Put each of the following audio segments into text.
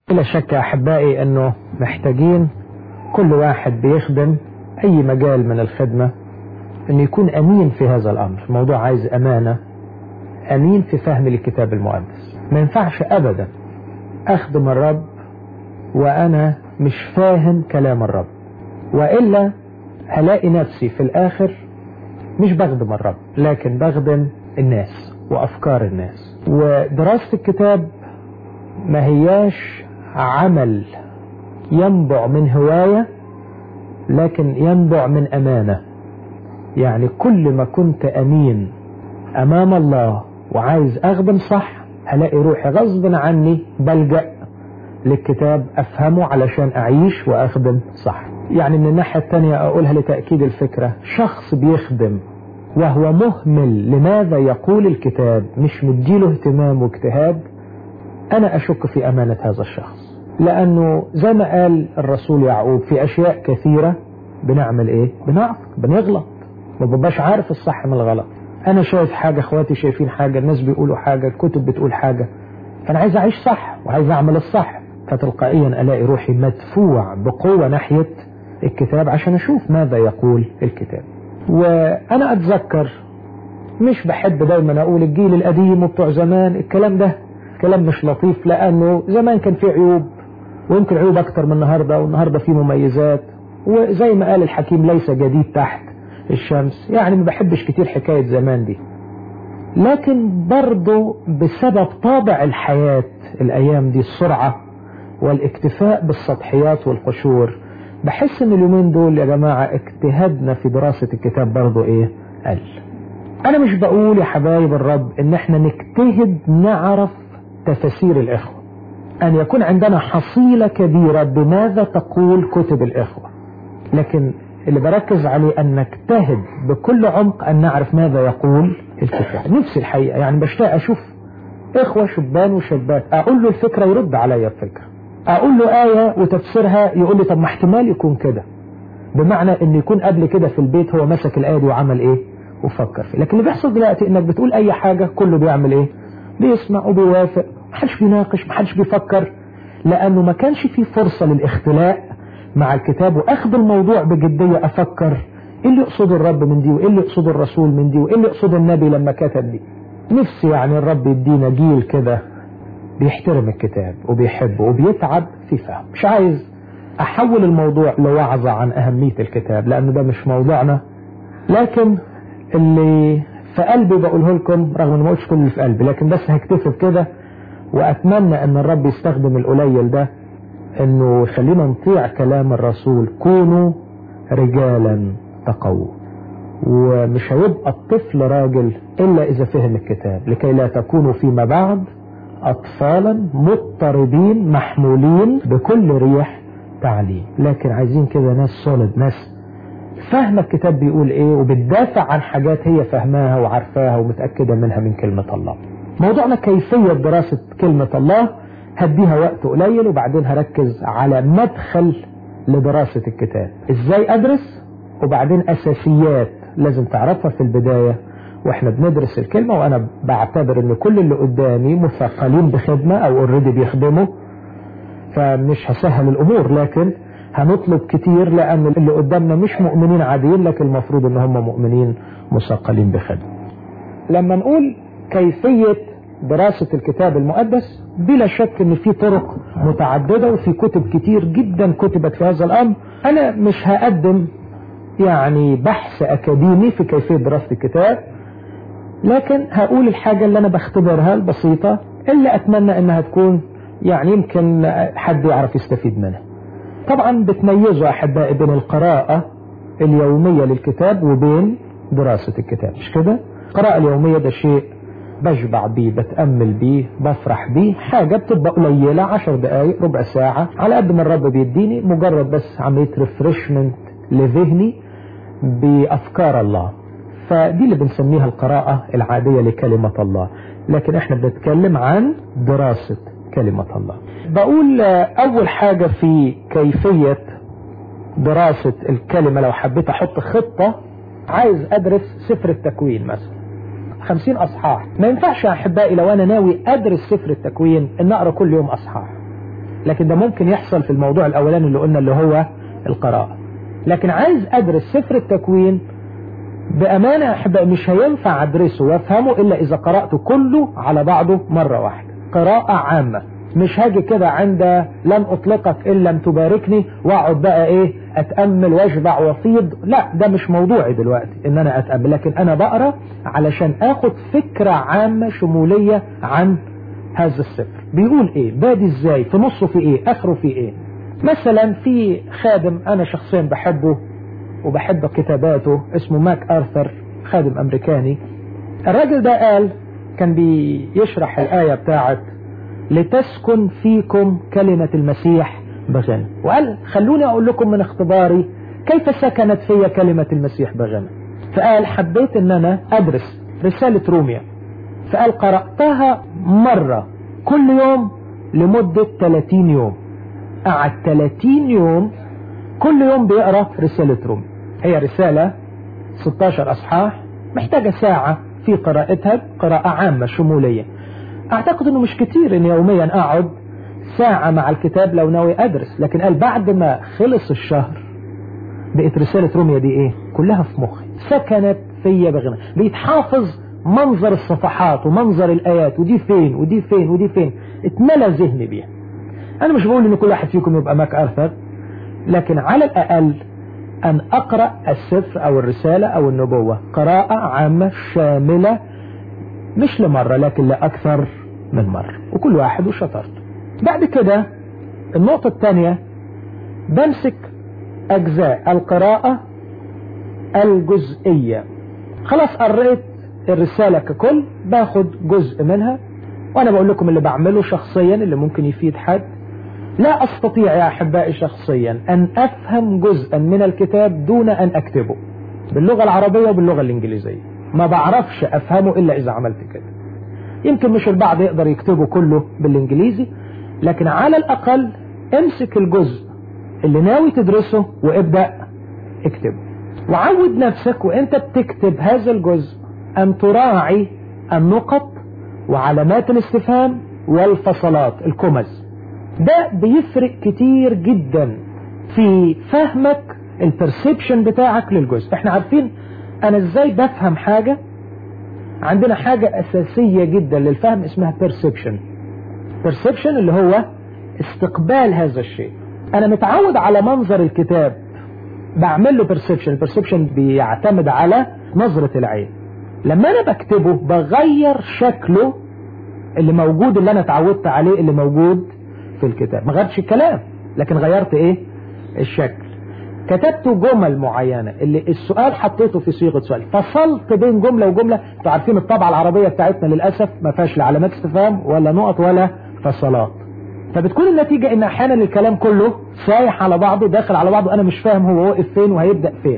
بلا شك أحبائي أنه محتاجين كل واحد بيخدم أي مجال من الخدمة أن يكون أمين في هذا الأمر الموضوع عايز أمانة أمين في فهم الكتاب المقدس ما ينفعش أبدا أخدم الرب وأنا مش فاهم كلام الرب وإلا هلاقي نفسي في الآخر مش بخدم الرب لكن بخدم الناس وأفكار الناس ودراسة الكتاب ما هياش عمل ينبع من هواية لكن ينبع من أمانة يعني كل ما كنت أمين أمام الله وعايز أخدم صح هلاقي روحي غصب عني بلجأ للكتاب أفهمه علشان أعيش وأخدم صح يعني من الناحية التانية أقولها لتأكيد الفكرة شخص بيخدم وهو مهمل لماذا يقول الكتاب مش مديله اهتمام واجتهاد أنا أشك في أمانة هذا الشخص لأنه زي ما قال الرسول يعقوب في أشياء كثيرة بنعمل إيه بنعرف بنغلط ما ببقاش عارف الصح من الغلط أنا شايف حاجة إخواتي شايفين حاجة الناس بيقولوا حاجة الكتب بتقول حاجة فأنا عايز أعيش صح وعايز أعمل الصح فتلقائيا ألاقي روحي مدفوع بقوة ناحية الكتاب عشان أشوف ماذا يقول الكتاب وأنا أتذكر مش بحب دايما أقول الجيل القديم وبتوع زمان الكلام ده كلام مش لطيف لأنه زمان كان فيه عيوب ويمكن عيوب أكتر من النهاردة والنهاردة فيه مميزات وزي ما قال الحكيم ليس جديد تحت الشمس يعني ما بحبش كتير حكاية زمان دي لكن برضه بسبب طابع الحياة الأيام دي السرعة والاكتفاء بالسطحيات والقشور بحس ان اليومين دول يا جماعة اجتهادنا في دراسة الكتاب برضه ايه قل انا مش بقول يا حبايب الرب ان احنا نجتهد نعرف تفاسير الاخوة ان يكون عندنا حصيلة كبيرة بماذا تقول كتب الاخوة لكن اللي بركز عليه ان نجتهد بكل عمق ان نعرف ماذا يقول الكتاب نفسي الحقيقة يعني بشتاق اشوف اخوة شبان وشابات اقول له الفكرة يرد عليا الفكرة اقول له آية وتفسيرها يقول لي طب ما احتمال يكون كده بمعنى ان يكون قبل كده في البيت هو مسك الآية دي وعمل ايه وفكر فيه لكن اللي بيحصل دلوقتي انك بتقول اي حاجة كله بيعمل ايه بيسمع وبيوافق محدش بيناقش محدش بيفكر لانه ما كانش فيه فرصة للاختلاء مع الكتاب واخذ الموضوع بجدية افكر ايه اللي يقصد الرب من دي وايه اللي يقصد الرسول من دي وايه اللي يقصد النبي لما كتب دي نفسي يعني الرب يدينا جيل كده بيحترم الكتاب وبيحبه وبيتعب في فهم مش عايز احول الموضوع لوعظة عن اهمية الكتاب لانه ده مش موضوعنا لكن اللي في قلبي بقوله لكم رغم اني ما قلتش كل اللي في قلبي لكن بس هكتفي بكده واتمنى ان الرب يستخدم القليل ده انه يخلينا نطيع كلام الرسول كونوا رجالا تقووا ومش هيبقى الطفل راجل الا اذا فهم الكتاب لكي لا تكونوا فيما بعد أطفالا مضطربين محمولين بكل ريح تعليم لكن عايزين كده ناس سوليد ناس فاهمة الكتاب بيقول ايه وبتدافع عن حاجات هي فاهماها وعارفاها ومتأكدة منها من كلمة الله موضوعنا كيفية دراسة كلمة الله هديها وقت قليل وبعدين هركز على مدخل لدراسة الكتاب ازاي ادرس وبعدين اساسيات لازم تعرفها في البداية واحنا بندرس الكلمة وانا بعتبر ان كل اللي قدامي مثقلين بخدمة او اوريدي بيخدموا فمش هسهل الامور لكن هنطلب كتير لان اللي قدامنا مش مؤمنين عاديين لكن المفروض ان هم مؤمنين مثقلين بخدمة لما نقول كيفية دراسة الكتاب المقدس بلا شك ان في طرق متعددة وفي كتب كتير جدا كتبت في هذا الامر انا مش هقدم يعني بحث اكاديمي في كيفية دراسة الكتاب لكن هقول الحاجة اللي أنا بختبرها البسيطة اللي أتمنى أنها تكون يعني يمكن حد يعرف يستفيد منها طبعا بتميزوا أحبائي بين القراءة اليومية للكتاب وبين دراسة الكتاب مش كده القراءة اليومية ده شيء بشبع بيه بتأمل بيه بفرح بيه حاجة بتبقى قليلة عشر دقايق ربع ساعة على قد ما الرب بيديني مجرد بس عملية ريفرشمنت لذهني بأفكار الله فدي اللي بنسميها القراءة العادية لكلمة الله لكن احنا بنتكلم عن دراسة كلمة الله بقول اول حاجة في كيفية دراسة الكلمة لو حبيت احط خطة عايز ادرس سفر التكوين مثلا خمسين اصحاح ما ينفعش يا احبائي لو انا ناوي ادرس سفر التكوين ان اقرا كل يوم اصحاح لكن ده ممكن يحصل في الموضوع الاولاني اللي قلنا اللي هو القراءة لكن عايز ادرس سفر التكوين بامانة احبائي مش هينفع ادرسه وافهمه الا اذا قرأته كله على بعضه مرة واحدة قراءة عامة مش هاجي كده عند لن اطلقك ان لم تباركني واقعد بقى ايه اتأمل واشبع وافيض لا ده مش موضوعي دلوقتي ان انا اتأمل لكن انا بقرأ علشان اخد فكرة عامة شمولية عن هذا السفر بيقول ايه بادي ازاي في نصه في ايه اخره في ايه مثلا في خادم انا شخصيا بحبه وبحب كتاباته اسمه ماك ارثر خادم امريكاني الراجل ده قال كان بيشرح الآية بتاعت لتسكن فيكم كلمة المسيح بغنى وقال خلوني أقول لكم من اختباري كيف سكنت في كلمة المسيح بغنى فقال حبيت ان انا ادرس رسالة روميا فقال قرأتها مرة كل يوم لمدة 30 يوم قعد 30 يوم كل يوم بيقرأ رسالة روميا هي رسالة 16 أصحاح محتاجة ساعة في قراءتها قراءة عامة شمولية أعتقد أنه مش كتير أن يوميا أقعد ساعة مع الكتاب لو ناوي أدرس لكن قال بعد ما خلص الشهر بقت رسالة روميا دي إيه كلها في مخي سكنت فيا بغنى بيتحافظ منظر الصفحات ومنظر الآيات ودي فين ودي فين ودي فين اتملى ذهني بيها أنا مش بقول أن كل واحد فيكم يبقى ماك أرثر لكن على الأقل أن أقرأ السفر أو الرسالة أو النبوة قراءة عامة شاملة مش لمرة لكن لأكثر من مرة وكل واحد وشطرته بعد كده النقطة الثانية بمسك أجزاء القراءة الجزئية خلاص قريت الرسالة ككل باخد جزء منها وأنا بقول لكم اللي بعمله شخصيا اللي ممكن يفيد حد لا أستطيع يا أحبائي شخصيا أن أفهم جزءا من الكتاب دون أن أكتبه باللغة العربية وباللغة الإنجليزية ما بعرفش أفهمه إلا إذا عملت كده يمكن مش البعض يقدر يكتبه كله بالإنجليزي لكن على الأقل امسك الجزء اللي ناوي تدرسه وابدأ اكتبه وعود نفسك وانت بتكتب هذا الجزء أن تراعي النقط وعلامات الاستفهام والفصلات الكمز ده بيفرق كتير جدا في فهمك البرسبشن بتاعك للجزء احنا عارفين انا ازاي بفهم حاجة عندنا حاجة اساسية جدا للفهم اسمها perception perception اللي هو استقبال هذا الشيء انا متعود على منظر الكتاب بعمل له perception perception بيعتمد على نظرة العين لما انا بكتبه بغير شكله اللي موجود اللي انا اتعودت عليه اللي موجود في الكتاب ما غيرتش الكلام لكن غيرت ايه الشكل كتبت جمل معينة اللي السؤال حطيته في صيغة سؤال فصلت بين جملة وجملة انتوا عارفين الطبعة العربية بتاعتنا للأسف ما فيهاش لا علامات استفهام ولا نقط ولا فصلات فبتكون النتيجة ان احيانا الكلام كله سايح على بعضه داخل على بعضه انا مش فاهم هو واقف فين وهيبدأ فين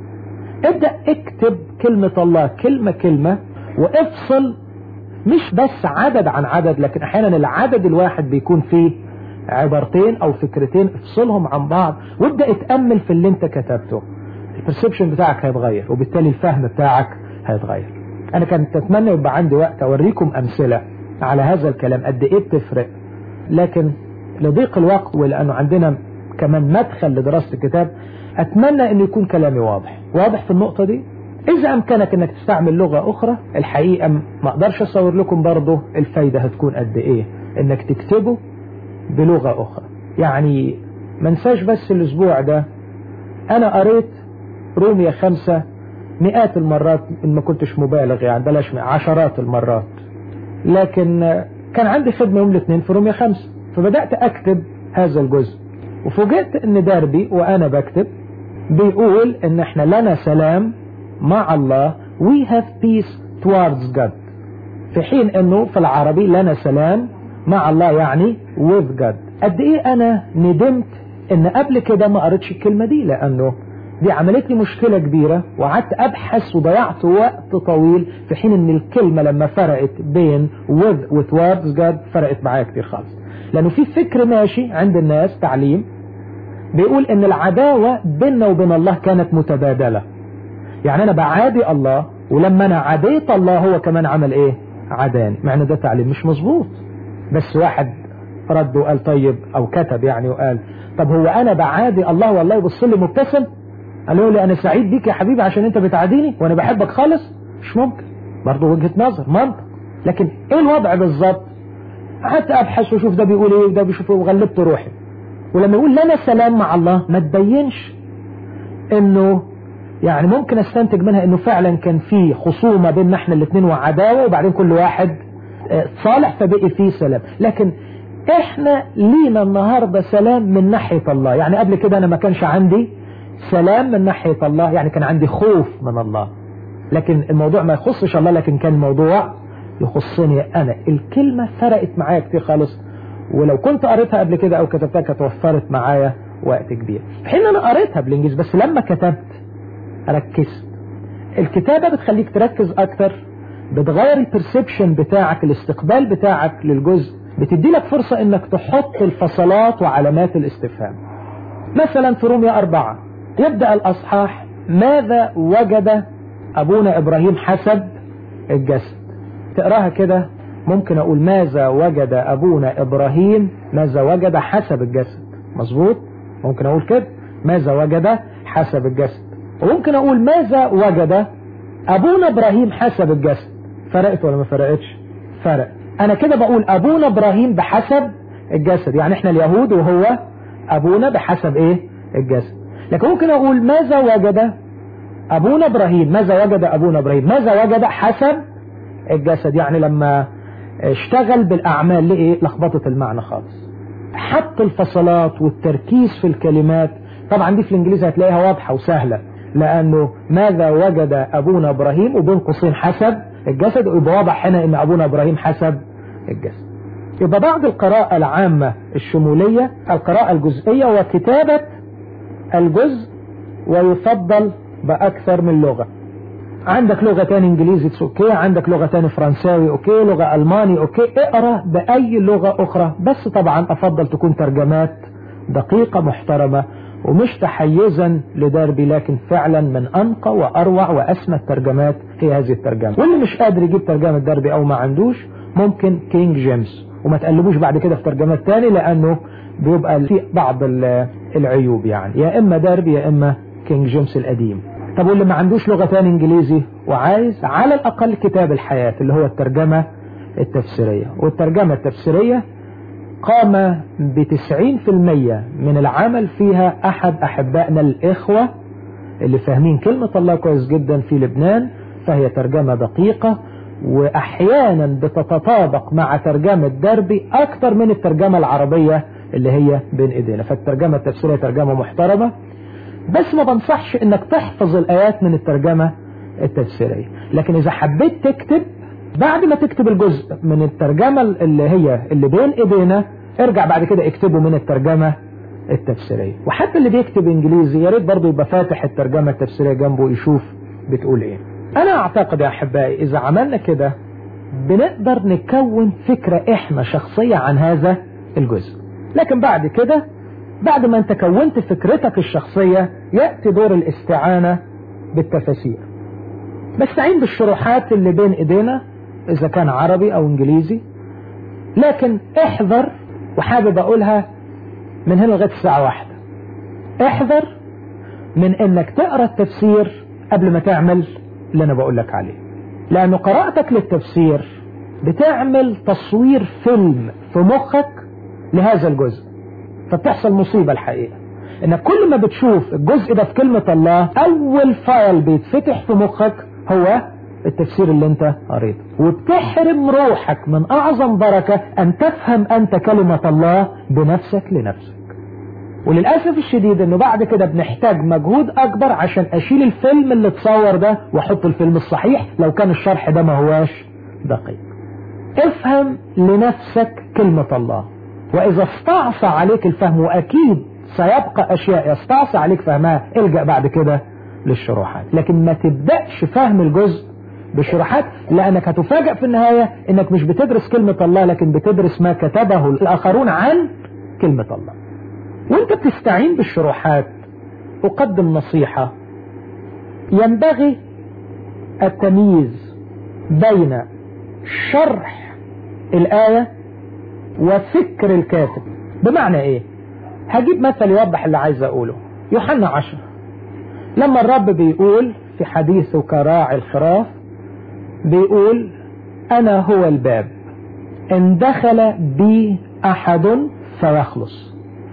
ابدأ اكتب كلمة الله كلمة كلمة وافصل مش بس عدد عن عدد لكن احيانا العدد الواحد بيكون فيه عبارتين او فكرتين افصلهم عن بعض وابدأ اتأمل في اللي انت كتبته البرسبشن بتاعك هيتغير وبالتالي الفهم بتاعك هيتغير انا كنت اتمنى يبقى عندي وقت اوريكم امثلة على هذا الكلام قد ايه بتفرق لكن لضيق الوقت ولانه عندنا كمان مدخل لدراسة الكتاب اتمنى ان يكون كلامي واضح واضح في النقطة دي اذا امكنك انك تستعمل لغة اخرى الحقيقة ما اقدرش اصور لكم برضه الفايدة هتكون قد ايه انك تكتبه بلغة اخرى يعني منساش بس الاسبوع ده انا قريت رومية خمسة مئات المرات ان ما كنتش مبالغ يعني بلاش عشرات المرات لكن كان عندي خدمة يوم الاثنين في رومية خمسة فبدأت اكتب هذا الجزء وفوجئت ان داربي وانا بكتب بيقول ان احنا لنا سلام مع الله we have peace towards God في حين انه في العربي لنا سلام مع الله يعني with God قد ايه انا ندمت ان قبل كده ما قريتش الكلمة دي لانه دي عملت لي مشكلة كبيرة وقعدت ابحث وضيعت وقت طويل في حين ان الكلمة لما فرقت بين with و towards God فرقت معايا كتير خالص لانه في فكر ماشي عند الناس تعليم بيقول ان العداوة بيننا وبين الله كانت متبادلة يعني انا بعادي الله ولما انا عاديت الله هو كمان عمل ايه عداني مع ان ده تعليم مش مظبوط بس واحد رد وقال طيب او كتب يعني وقال طب هو انا بعادي الله والله يبص لي مبتسم قال لي انا سعيد بيك يا حبيبي عشان انت بتعاديني وانا بحبك خالص مش ممكن برضه وجهة نظر منطق لكن ايه الوضع بالظبط قعدت ابحث واشوف ده بيقول ايه وده بيشوف ايه وغلبت روحي ولما يقول لنا سلام مع الله ما تبينش انه يعني ممكن استنتج منها انه فعلا كان في خصومة بيننا احنا الاثنين وعداوة وبعدين كل واحد صالح فبقي فيه سلام لكن احنا لينا النهاردة سلام من ناحية الله يعني قبل كده انا ما كانش عندي سلام من ناحية الله يعني كان عندي خوف من الله لكن الموضوع ما يخصش الله لكن كان الموضوع يخصني انا الكلمة فرقت معايا كتير خالص ولو كنت قريتها قبل كده او كتبتها كانت وفرت معايا وقت كبير حين انا قريتها بالانجليزي بس لما كتبت ركزت الكتابة بتخليك تركز اكتر بتغير البرسبشن بتاعك الاستقبال بتاعك للجزء بتدي لك فرصة انك تحط الفصلات وعلامات الاستفهام مثلا في روميا أربعة يبدأ الأصحاح ماذا وجد أبونا إبراهيم حسب الجسد تقراها كده ممكن أقول ماذا وجد أبونا إبراهيم ماذا وجد حسب الجسد مظبوط ممكن أقول كده ماذا وجد حسب الجسد وممكن أقول ماذا وجد أبونا إبراهيم حسب الجسد فرقت ولا ما فرقتش فرق أنا كده بقول أبونا إبراهيم بحسب الجسد يعني إحنا اليهود وهو أبونا بحسب إيه الجسد لكن ممكن أقول ماذا وجد أبونا إبراهيم ماذا وجد أبونا إبراهيم ماذا وجد حسب الجسد يعني لما اشتغل بالأعمال لإيه لخبطت المعنى خالص حط الفصلات والتركيز في الكلمات طبعا دي في الإنجليزي هتلاقيها واضحة وسهلة لأنه ماذا وجد أبونا إبراهيم وبين قوسين حسب الجسد ويبقى واضح هنا أن أبونا إبراهيم حسب الجسد يبقى بعد القراءة العامة الشمولية القراءة الجزئية وكتابة الجزء ويفضل بأكثر من لغة عندك لغة تاني انجليزي اوكي عندك لغة تاني فرنساوي اوكي لغة الماني اوكي اقرا بأي لغة اخرى بس طبعا افضل تكون ترجمات دقيقة محترمة ومش تحيزا لدربي لكن فعلا من انقى واروع واسمى الترجمات هي هذه الترجمة واللي مش قادر يجيب ترجمة دربي او ما عندوش ممكن كينج جيمس وما تقلبوش بعد كده في ترجمات تاني لانه بيبقى في بعض العيوب يعني يا اما دربي يا اما كينج جيمس القديم طب واللي ما عندوش لغة تاني انجليزي وعايز على الاقل كتاب الحياة اللي هو الترجمة التفسيرية والترجمة التفسيرية قام بتسعين في المية من العمل فيها احد احبائنا الاخوة اللي فاهمين كلمة الله كويس جدا في لبنان فهي ترجمة دقيقة واحيانا بتتطابق مع ترجمة دربي اكتر من الترجمة العربية اللي هي بين ايدينا فالترجمة التفسيرية ترجمة محترمة بس ما بنصحش انك تحفظ الايات من الترجمة التفسيرية لكن اذا حبيت تكتب بعد ما تكتب الجزء من الترجمة اللي هي اللي بين ايدينا ارجع بعد كده اكتبه من الترجمة التفسيرية وحتى اللي بيكتب انجليزي يا ريت برضه يبقى فاتح الترجمة التفسيرية جنبه يشوف بتقول ايه انا اعتقد يا احبائي اذا عملنا كده بنقدر نكون فكرة احنا شخصية عن هذا الجزء لكن بعد كده بعد ما انت كونت فكرتك الشخصية يأتي دور الاستعانة بالتفاسير بستعين بالشروحات اللي بين ايدينا اذا كان عربي او انجليزي لكن احذر وحابب اقولها من هنا لغاية الساعة واحدة احذر من انك تقرأ التفسير قبل ما تعمل اللي انا بقول لك عليه لان قراءتك للتفسير بتعمل تصوير فيلم في مخك لهذا الجزء فبتحصل مصيبة الحقيقة انك كل ما بتشوف الجزء ده في كلمة الله اول فايل بيتفتح في مخك هو التفسير اللي انت قريته وبتحرم روحك من اعظم بركة ان تفهم انت كلمة الله بنفسك لنفسك وللأسف الشديد انه بعد كده بنحتاج مجهود اكبر عشان اشيل الفيلم اللي اتصور ده واحط الفيلم الصحيح لو كان الشرح ده ما هواش دقيق افهم لنفسك كلمة الله واذا استعصى عليك الفهم واكيد سيبقى اشياء يستعصى عليك فهمها الجأ بعد كده للشروحات لكن ما تبدأش فهم الجزء بالشروحات لانك هتفاجأ في النهاية انك مش بتدرس كلمة الله لكن بتدرس ما كتبه الاخرون عن كلمة الله وانت بتستعين بالشروحات اقدم نصيحة ينبغي التمييز بين شرح الآية وفكر الكاتب بمعنى ايه هجيب مثل يوضح اللي عايز اقوله يوحنا عشر لما الرب بيقول في حديثه كراعي الخراف بيقول انا هو الباب ان دخل بي احد فيخلص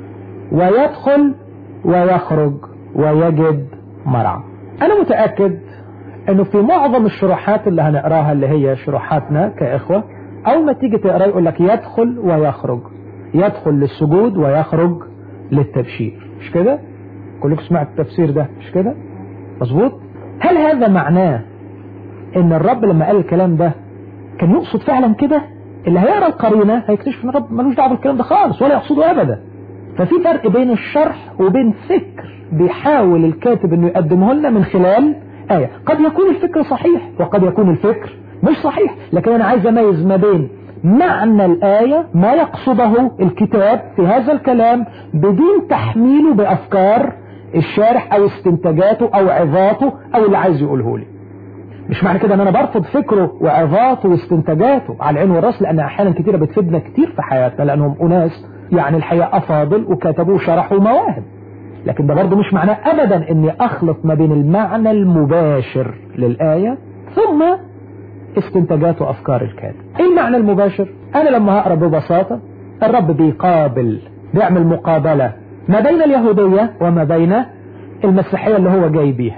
ويدخل ويخرج ويجد مرعى انا متأكد انه في معظم الشروحات اللي هنقراها اللي هي شروحاتنا كاخوة اول ما تيجي تقرا يقول لك يدخل ويخرج يدخل للسجود ويخرج للتبشير مش كده كلكم سمعت التفسير ده مش كده مظبوط هل هذا معناه ان الرب لما قال الكلام ده كان يقصد فعلا كده اللي هيقرا القرينه هيكتشف ان الرب ملوش دعوه بالكلام ده خالص ولا يقصده ابدا ففي فرق بين الشرح وبين فكر بيحاول الكاتب انه يقدمه لنا من خلال آية قد يكون الفكر صحيح وقد يكون الفكر مش صحيح لكن أنا عايز أميز ما بين معنى الآية ما يقصده الكتاب في هذا الكلام بدون تحميله بأفكار الشارح أو استنتاجاته أو عظاته أو اللي عايز يقوله لي مش معنى كده ان انا برفض فكره وعظاته واستنتاجاته على العين والراس لان احيانا كتيره بتفيدنا كتير في حياتنا لانهم اناس يعني الحقيقه افاضل وكتبوا وشرحوا مواهب لكن ده برضه مش معناه ابدا اني اخلط ما بين المعنى المباشر للآية ثم استنتاجات وافكار الكاتب ايه المعنى المباشر انا لما هقرا ببساطة الرب بيقابل بيعمل مقابلة ما بين اليهودية وما بين المسيحية اللي هو جاي بيها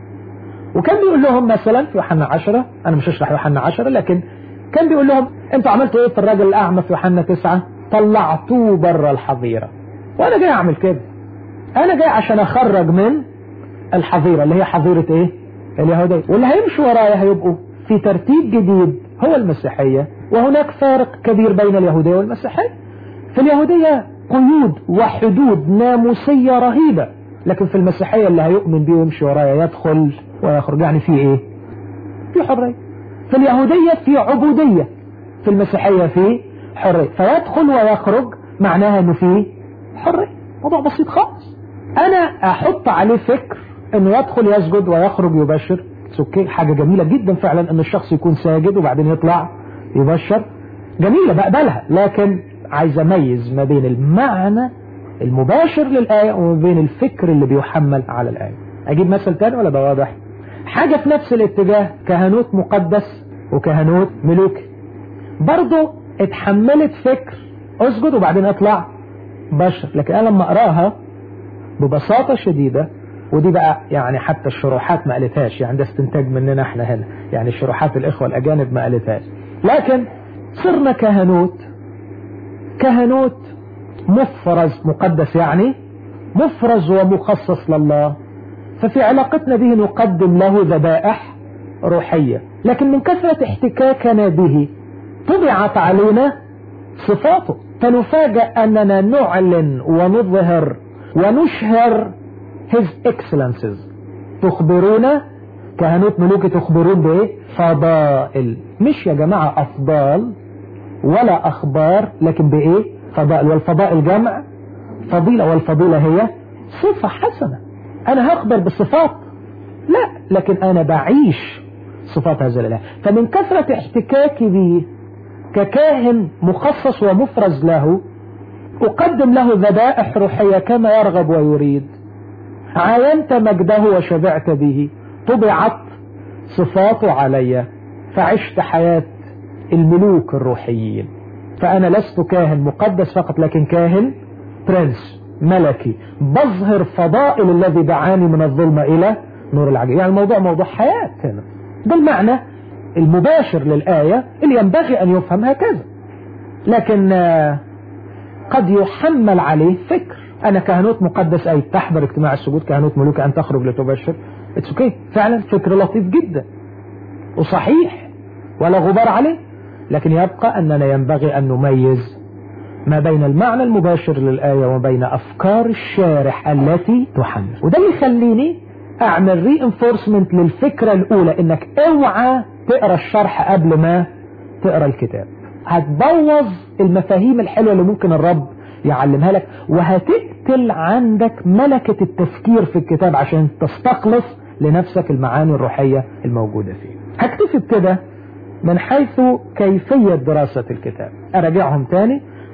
وكان بيقول لهم مثلا في يوحنا عشرة انا مش هشرح يوحنا عشرة لكن كان بيقول لهم انتوا عملتوا ايه في الراجل الاعمى في يوحنا تسعة طلعتوه بره الحظيرة وانا جاي اعمل كده انا جاي عشان اخرج من الحظيرة اللي هي حظيرة ايه اليهودية واللي هيمشوا ورايا هيبقوا في ترتيب جديد هو المسيحية وهناك فارق كبير بين اليهودية والمسيحية في اليهودية قيود وحدود ناموسية رهيبة لكن في المسيحية اللي هيؤمن بيه ويمشي ورايا يدخل ويخرج يعني في ايه في حرية في اليهودية في عبودية في المسيحية في حرية فيدخل ويخرج معناها انه في حرية موضوع بسيط خالص انا احط عليه فكر انه يدخل يسجد ويخرج يبشر اوكي حاجة جميلة جدا فعلا ان الشخص يكون ساجد وبعدين يطلع يبشر جميلة بقبلها لكن عايز اميز ما بين المعنى المباشر للآية وما بين الفكر اللي بيحمل على الآية اجيب مثل تاني ولا ده واضح حاجة في نفس الاتجاه كهنوت مقدس وكهنوت ملوكي برضو اتحملت فكر اسجد وبعدين اطلع بشر لكن انا لما اقراها ببساطة شديدة ودي بقى يعني حتى الشروحات ما قالتهاش يعني ده استنتاج مننا احنا هنا يعني الشروحات الاخوة الاجانب ما قالتهاش لكن صرنا كهنوت كهنوت مفرز مقدس يعني مفرز ومخصص لله ففي علاقتنا به نقدم له ذبائح روحية لكن من كثرة احتكاكنا به طبعت علينا صفاته فنفاجأ أننا نعلن ونظهر ونشهر his excellences تخبرون كهنوت ملوكي تخبرون بايه فضائل مش يا جماعة أفضال ولا أخبار لكن بايه فضائل والفضائل جمع فضيلة والفضيلة هي صفة حسنة أنا هخبر بالصفات لا لكن أنا بعيش صفات هذا الإله فمن كثرة احتكاكي به ككاهن مخصص ومفرز له أقدم له ذبائح روحية كما يرغب ويريد عاينت مجده وشبعت به طبعت صفاته علي فعشت حياة الملوك الروحيين فأنا لست كاهن مقدس فقط لكن كاهن برنس ملكي بظهر فضائل الذي دعاني من الظلمة إلى نور العجيب يعني الموضوع موضوع حياة هنا ده المعنى المباشر للآية اللي ينبغي أن يفهم هكذا لكن قد يحمل عليه فكر أنا كهنوت مقدس أي تحضر اجتماع السجود كهنوت ملوك أن تخرج لتبشر اتس اوكي فعلا فكر لطيف جدا وصحيح ولا غبار عليه لكن يبقى أننا ينبغي أن نميز ما بين المعنى المباشر للآية وبين أفكار الشارح التي تحمل وده اللي يخليني أعمل ري انفورسمنت للفكرة الأولى إنك اوعى تقرأ الشرح قبل ما تقرأ الكتاب هتبوظ المفاهيم الحلوة اللي ممكن الرب يعلمها لك وهتقتل عندك ملكة التفكير في الكتاب عشان تستخلص لنفسك المعاني الروحية الموجودة فيه هكتفي بكده من حيث كيفية دراسة الكتاب أراجعهم تاني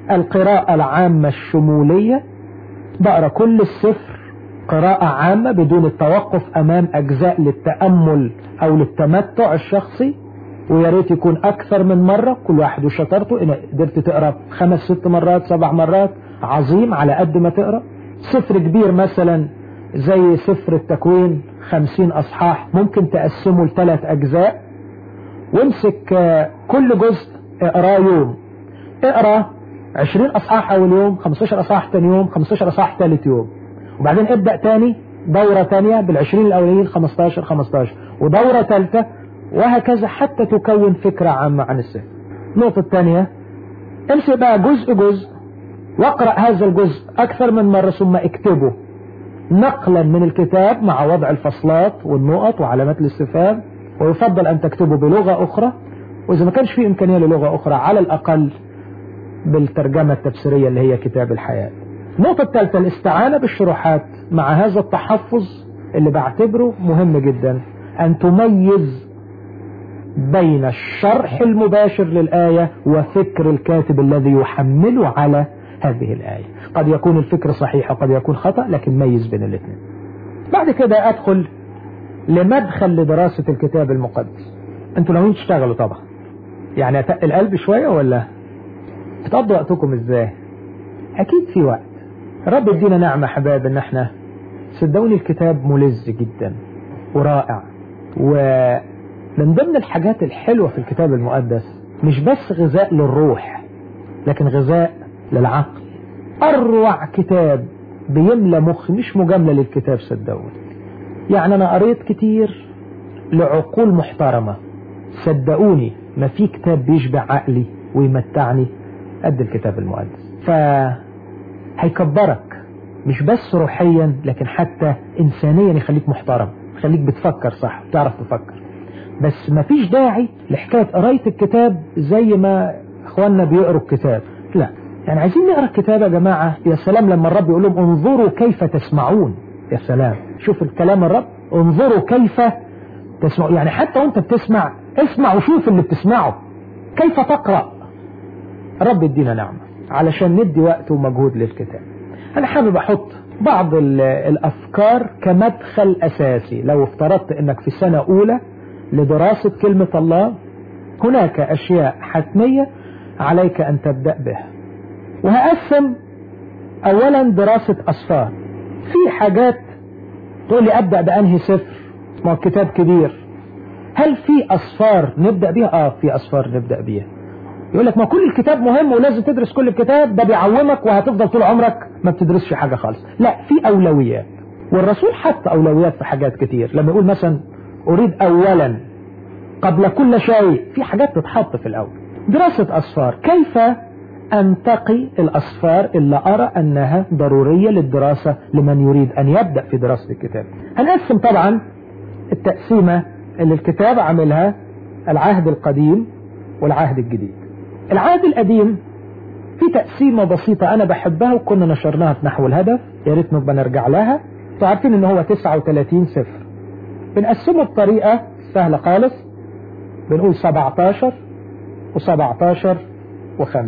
القراءة العامة الشمولية بقرأ كل السفر قراءة عامة بدون التوقف أمام أجزاء للتأمل أو للتمتع الشخصي ويا ريت يكون أكثر من مرة كل واحد وشطارته إن قدرت تقرأ خمس ست مرات سبع مرات عظيم على قد ما تقرأ سفر كبير مثلا زي سفر التكوين خمسين أصحاح ممكن تقسمه لثلاث أجزاء وامسك كل جزء اقراه يوم اقرا 20 أصحاح أول يوم 15 أصحاح ثاني يوم 15 أصحاح ثالث يوم وبعدين ابدأ تاني دورة تانية بالعشرين الأولين 15 15 ودورة ثالثة وهكذا حتى تكون فكرة عامة عن السفر النقطة الثانية امسك بقى جزء جزء واقرأ هذا الجزء أكثر من مرة ثم اكتبه نقلا من الكتاب مع وضع الفصلات والنقط وعلامات الاستفهام ويفضل أن تكتبه بلغة أخرى وإذا ما كانش في إمكانية للغة أخرى على الأقل بالترجمة التفسيرية اللي هي كتاب الحياة النقطة الثالثة الاستعانة بالشروحات مع هذا التحفظ اللي بعتبره مهم جدا أن تميز بين الشرح المباشر للآية وفكر الكاتب الذي يحمله على هذه الآية قد يكون الفكر صحيح وقد يكون خطأ لكن ميز بين الاثنين بعد كده أدخل لمدخل لدراسة الكتاب المقدس انتوا ناويين تشتغلوا طبعا يعني اتقل قلبي شوية ولا بتقضوا وقتكم ازاي اكيد في وقت رب يدينا نعمة حباب ان احنا صدقوني الكتاب ملز جدا ورائع ومن ضمن الحاجات الحلوة في الكتاب المقدس مش بس غذاء للروح لكن غذاء للعقل اروع كتاب بيملى مخ مش مجاملة للكتاب صدقوني يعني انا قريت كتير لعقول محترمة صدقوني ما في كتاب بيشبع عقلي ويمتعني قد الكتاب المقدس ف هيكبرك مش بس روحيا لكن حتى انسانيا يخليك محترم يخليك بتفكر صح تعرف تفكر بس ما فيش داعي لحكاية قراية الكتاب زي ما اخواننا بيقروا الكتاب لا يعني عايزين نقرا الكتاب يا جماعة يا سلام لما الرب يقول لهم انظروا كيف تسمعون يا سلام شوف الكلام الرب انظروا كيف تسمعوا يعني حتى وانت بتسمع اسمع وشوف اللي بتسمعه كيف تقرأ رب يدينا نعمة علشان ندي وقت ومجهود للكتاب انا حابب احط بعض الافكار كمدخل اساسي لو افترضت انك في سنة اولى لدراسة كلمة الله هناك اشياء حتمية عليك ان تبدأ بها وهقسم اولا دراسة اسفار في حاجات تقول لي ابدأ بانهي سفر ما هو كتاب كبير هل في أصفار نبدأ بيها آه في أصفار نبدأ بيها يقول لك ما كل الكتاب مهم ولازم تدرس كل الكتاب ده بيعومك وهتفضل طول عمرك ما بتدرسش حاجة خالص لا في أولويات والرسول حط أولويات في حاجات كتير لما يقول مثلا أريد أولا قبل كل شيء في حاجات تتحط في الأول دراسة أصفار كيف أنتقي الأصفار اللي أرى أنها ضرورية للدراسة لمن يريد أن يبدأ في دراسة الكتاب هنقسم طبعا التقسيمة اللي الكتاب عملها العهد القديم والعهد الجديد العهد القديم في تقسيمة بسيطة أنا بحبها وكنا نشرناها في نحو الهدف يا ريت نبقى نرجع لها انتوا عارفين ان هو 39 صفر بنقسمه بطريقة سهلة خالص بنقول 17 و17 و5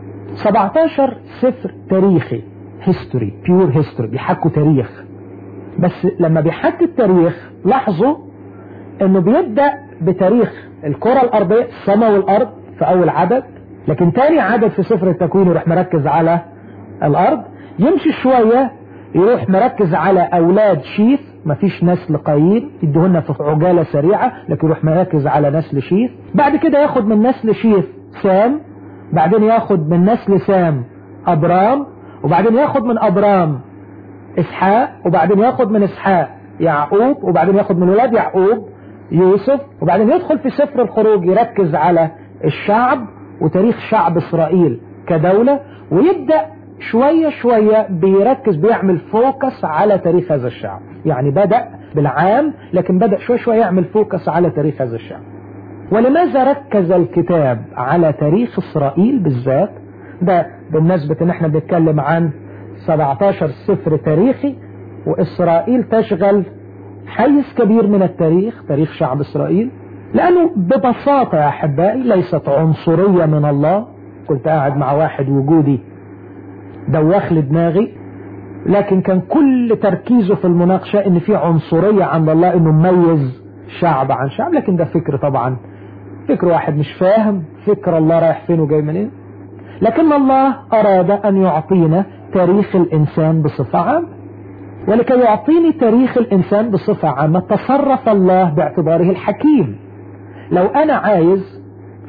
17 صفر تاريخي هيستوري بيور هيستوري بيحكوا تاريخ بس لما بيحكي التاريخ لاحظوا انه بيبدأ بتاريخ الكرة الارضية السماء والارض في اول عدد لكن تاني عدد في سفر التكوين يروح مركز على الارض يمشي شوية يروح مركز على اولاد شيث مفيش نسل قايين يدهن في عجالة سريعة لكن يروح مركز على نسل شيث بعد كده ياخد من نسل شيث سام بعدين ياخد من نسل سام ابرام وبعدين ياخد من ابرام اسحاق وبعدين ياخد من اسحاق يعقوب وبعدين ياخد من ولاد يعقوب يوسف وبعدين يدخل في سفر الخروج يركز على الشعب وتاريخ شعب اسرائيل كدولة ويبدأ شوية شوية بيركز بيعمل فوكس على تاريخ هذا الشعب يعني بدأ بالعام لكن بدأ شوية شوية يعمل فوكس على تاريخ هذا الشعب ولماذا ركز الكتاب على تاريخ اسرائيل بالذات ده بالنسبة ان احنا بنتكلم عن 17 سفر تاريخي واسرائيل تشغل حيز كبير من التاريخ تاريخ شعب اسرائيل لانه ببساطة يا احبائي ليست عنصرية من الله كنت قاعد مع واحد وجودي دوخ لي دماغي لكن كان كل تركيزه في المناقشة ان في عنصرية عند الله انه مميز شعب عن شعب لكن ده فكر طبعا فكر واحد مش فاهم فكر الله رايح فين وجاي منين لكن الله اراد ان يعطينا تاريخ الانسان بصفة عامة ولكي يعطيني تاريخ الانسان بصفة عامة تصرف الله باعتباره الحكيم لو انا عايز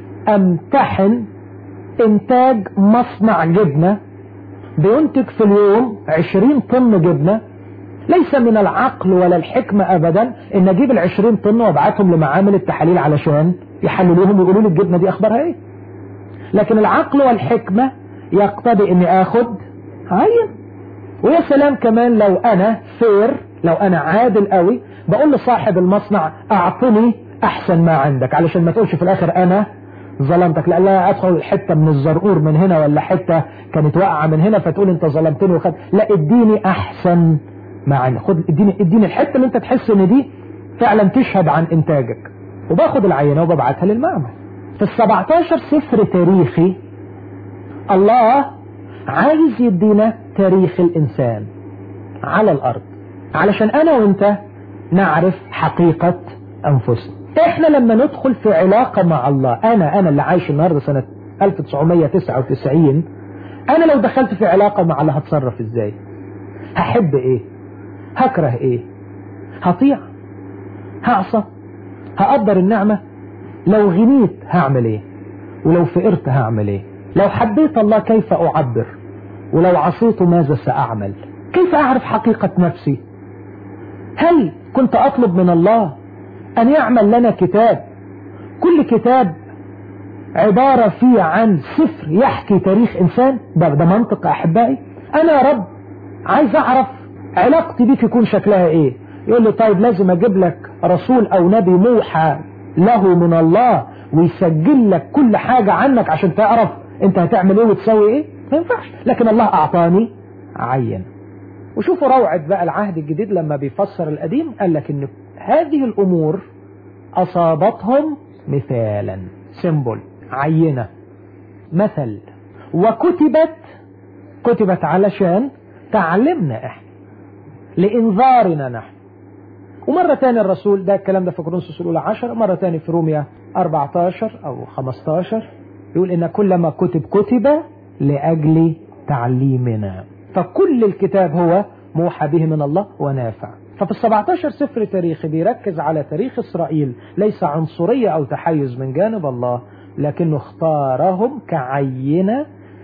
امتحن انتاج مصنع جبنة بينتج في اليوم عشرين طن جبنة ليس من العقل ولا الحكمة ابدا ان اجيب العشرين طن وابعتهم لمعامل التحاليل علشان يحللوهم ويقولوا لي الجبنة دي اخبارها ايه لكن العقل والحكمة يقتضي اني اخد عين ويا سلام كمان لو انا فير لو انا عادل قوي بقول لصاحب المصنع اعطني احسن ما عندك علشان ما تقولش في الاخر انا ظلمتك لا لا ادخل حتة من الزرقور من هنا ولا حتة كانت واقعة من هنا فتقول انت ظلمتني وخد لا اديني احسن ما عندك خد اديني اديني الحتة اللي انت تحس ان دي فعلا تشهد عن انتاجك وباخد العينة وببعتها للمعمل في السبعتاشر سفر تاريخي الله عايز يدينا تاريخ الانسان على الارض علشان انا وانت نعرف حقيقة انفسنا احنا لما ندخل في علاقة مع الله انا انا اللي عايش النهاردة سنة 1999 انا لو دخلت في علاقة مع الله هتصرف ازاي هحب ايه هكره ايه هطيع هعصى هقدر النعمة لو غنيت هعمل ايه ولو فقرت هعمل ايه لو حبيت الله كيف اعبر ولو عصيت ماذا ساعمل كيف اعرف حقيقة نفسي هل كنت اطلب من الله ان يعمل لنا كتاب كل كتاب عبارة فيه عن سفر يحكي تاريخ انسان ده, ده منطق احبائي انا يا رب عايز اعرف علاقتي بيك يكون شكلها ايه يقول لي طيب لازم اجيب لك رسول او نبي موحى له من الله ويسجل لك كل حاجة عنك عشان تعرف انت هتعمل ايه وتسوي ايه ما ينفعش لكن الله اعطاني عين وشوفوا روعة بقى العهد الجديد لما بيفسر القديم قال لك ان هذه الامور اصابتهم مثالا سيمبل عينة مثل وكتبت كتبت علشان تعلمنا احنا لانذارنا نحن ومرة تاني الرسول ده الكلام ده في كورنثوس الأولى 10 مرة تاني في روميا 14 أو 15 يقول إن كل ما كتب كتب لأجل تعليمنا فكل الكتاب هو موحى به من الله ونافع ففي السبعتاشر سفر تاريخي بيركز على تاريخ إسرائيل ليس عنصرية أو تحيز من جانب الله لكنه اختارهم كعينة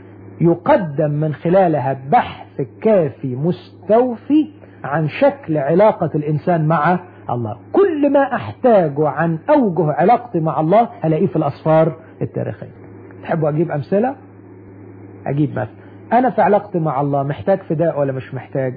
يقدم من خلالها بحث كافي مستوفي عن شكل علاقة الإنسان مع الله كل ما أحتاجه عن أوجه علاقتي مع الله هلاقيه في الأسفار التاريخية تحبوا أجيب أمثلة أجيب مثل أنا في علاقتي مع الله محتاج فداء ولا مش محتاج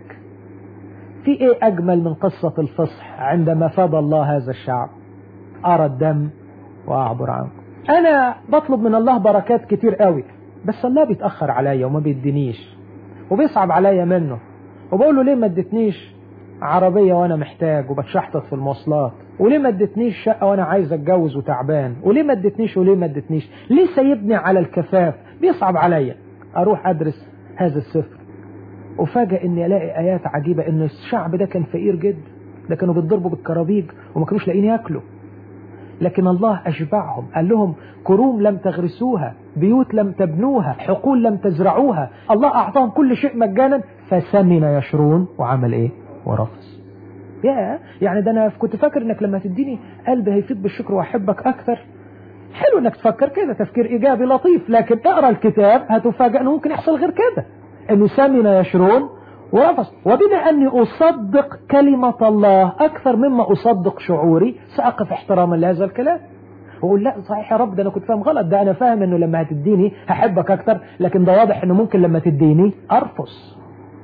في إيه أجمل من قصة الفصح عندما فاد الله هذا الشعب أرى الدم وأعبر عنه أنا بطلب من الله بركات كتير قوي بس الله بيتأخر عليا وما بيدينيش وبيصعب عليا منه وبقول له ليه ما اديتنيش عربية وانا محتاج وبتشحطط في المواصلات وليه ما اديتنيش شقة وانا عايز اتجوز وتعبان وليه ما اديتنيش وليه ما اديتنيش ليه سايبني على الكفاف بيصعب عليا اروح ادرس هذا السفر وفاجئ اني الاقي ايات عجيبة ان الشعب ده كان فقير جدا ده كانوا بيتضربوا بالكرابيج وما كانوش لاقيين ياكلوا لكن الله أشبعهم قال لهم كروم لم تغرسوها بيوت لم تبنوها حقول لم تزرعوها الله أعطاهم كل شيء مجانا فسمن يشرون وعمل إيه ورفض يا يعني ده أنا كنت فاكر إنك لما تديني قلبي هيفيد بالشكر وأحبك أكثر حلو إنك تفكر كده تفكير إيجابي لطيف لكن اقرأ الكتاب هتفاجأ إنه ممكن يحصل غير كده إنه سمن يشرون ورفض وبما أني أصدق كلمة الله أكثر مما أصدق شعوري سأقف احتراما لهذا الكلام وأقول لا صحيح يا رب ده أنا كنت فاهم غلط ده أنا فاهم أنه لما هتديني هحبك أكثر لكن ده واضح أنه ممكن لما تديني أرفض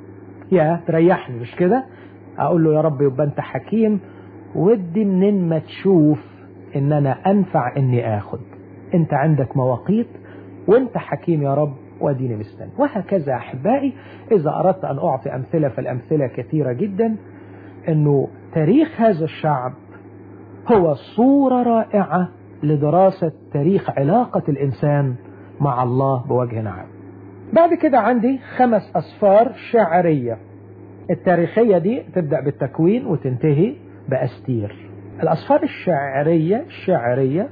يا تريحني مش كده أقول له يا رب يبقى أنت حكيم ودي منين ما تشوف ان انا انفع اني اخد انت عندك مواقيت وانت حكيم يا رب واديني مستني وهكذا احبائي اذا اردت ان اعطي امثلة فالامثلة كثيرة جدا انه تاريخ هذا الشعب هو صورة رائعة لدراسة تاريخ علاقة الانسان مع الله بوجه عام بعد كده عندي خمس أسفار شعرية التاريخية دي تبدأ بالتكوين وتنتهي بأستير الأسفار الشعرية الشعرية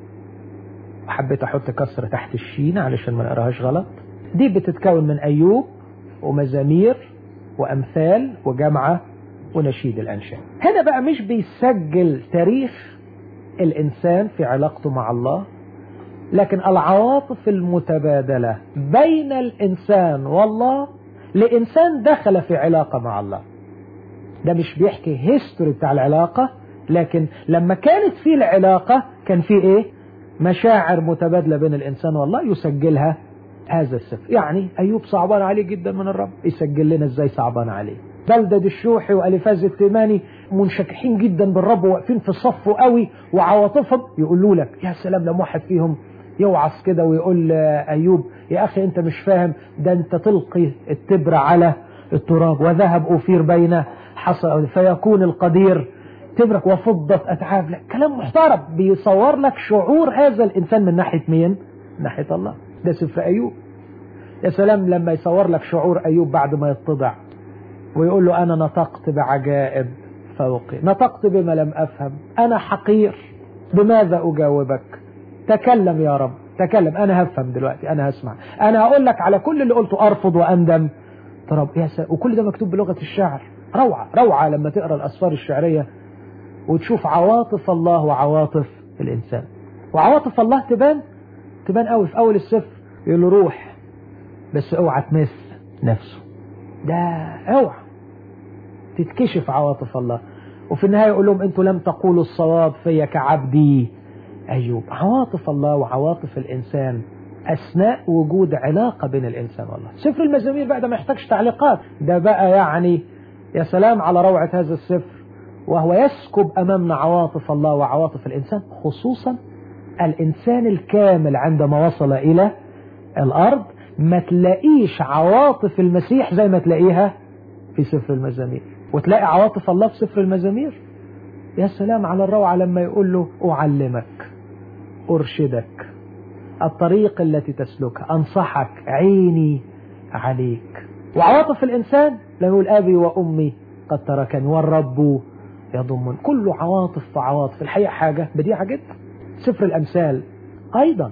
حبيت أحط كسر تحت الشين علشان ما نقراهاش غلط دي بتتكون من أيوب ومزامير وأمثال وجامعة ونشيد الأنشاء هنا بقى مش بيسجل تاريخ الإنسان في علاقته مع الله لكن العواطف المتبادلة بين الإنسان والله لإنسان دخل في علاقة مع الله ده مش بيحكي هيستوري بتاع العلاقة لكن لما كانت في العلاقة كان في ايه مشاعر متبادلة بين الإنسان والله يسجلها هذا السفر يعني أيوب صعبان عليه جدا من الرب يسجل لنا ازاي صعبان عليه بلدد الشوحي وألفاز التيماني منشكحين جدا بالرب واقفين في صفه قوي وعواطفهم يقولوا لك يا سلام لما واحد فيهم يوعظ كده ويقول أيوب يا أخي أنت مش فاهم ده أنت تلقي التبر على التراب وذهب أفير بين حصى فيكون القدير تبرك وفضة أتعاب لك كلام محترم بيصور لك شعور هذا الإنسان من ناحية مين من ناحية الله ده سفر أيوب يا سلام لما يصور لك شعور أيوب بعد ما يتضع ويقول له أنا نطقت بعجائب فوقي نطقت بما لم أفهم أنا حقير بماذا أجاوبك تكلم يا رب تكلم أنا هفهم دلوقتي أنا هسمع أنا هقول لك على كل اللي قلته أرفض وأندم ترى يا سلام وكل ده مكتوب بلغة الشعر روعة روعة لما تقرأ الأسفار الشعرية وتشوف عواطف الله وعواطف الإنسان وعواطف الله تبان تبان قوي في أول السفر يقول له روح بس اوعى تمس نفسه ده اوعى تتكشف عواطف الله وفي النهاية يقول لهم انتوا لم تقولوا الصواب فيا كعبدي أيوب عواطف الله وعواطف الإنسان أثناء وجود علاقة بين الإنسان والله سفر المزامير بقى ده ما يحتاجش تعليقات ده بقى يعني يا سلام على روعة هذا السفر وهو يسكب أمامنا عواطف الله وعواطف الإنسان خصوصا الإنسان الكامل عندما وصل إلى الأرض ما تلاقيش عواطف المسيح زي ما تلاقيها في سفر المزامير وتلاقي عواطف الله في سفر المزامير يا سلام على الروعة لما يقول له أعلمك أرشدك الطريق التي تسلكها أنصحك عيني عليك وعواطف الإنسان لما يقول أبي وأمي قد تركني والرب يضمن كله عواطف وعواطف الحقيقة حاجة بديعة جدا سفر الأمثال أيضا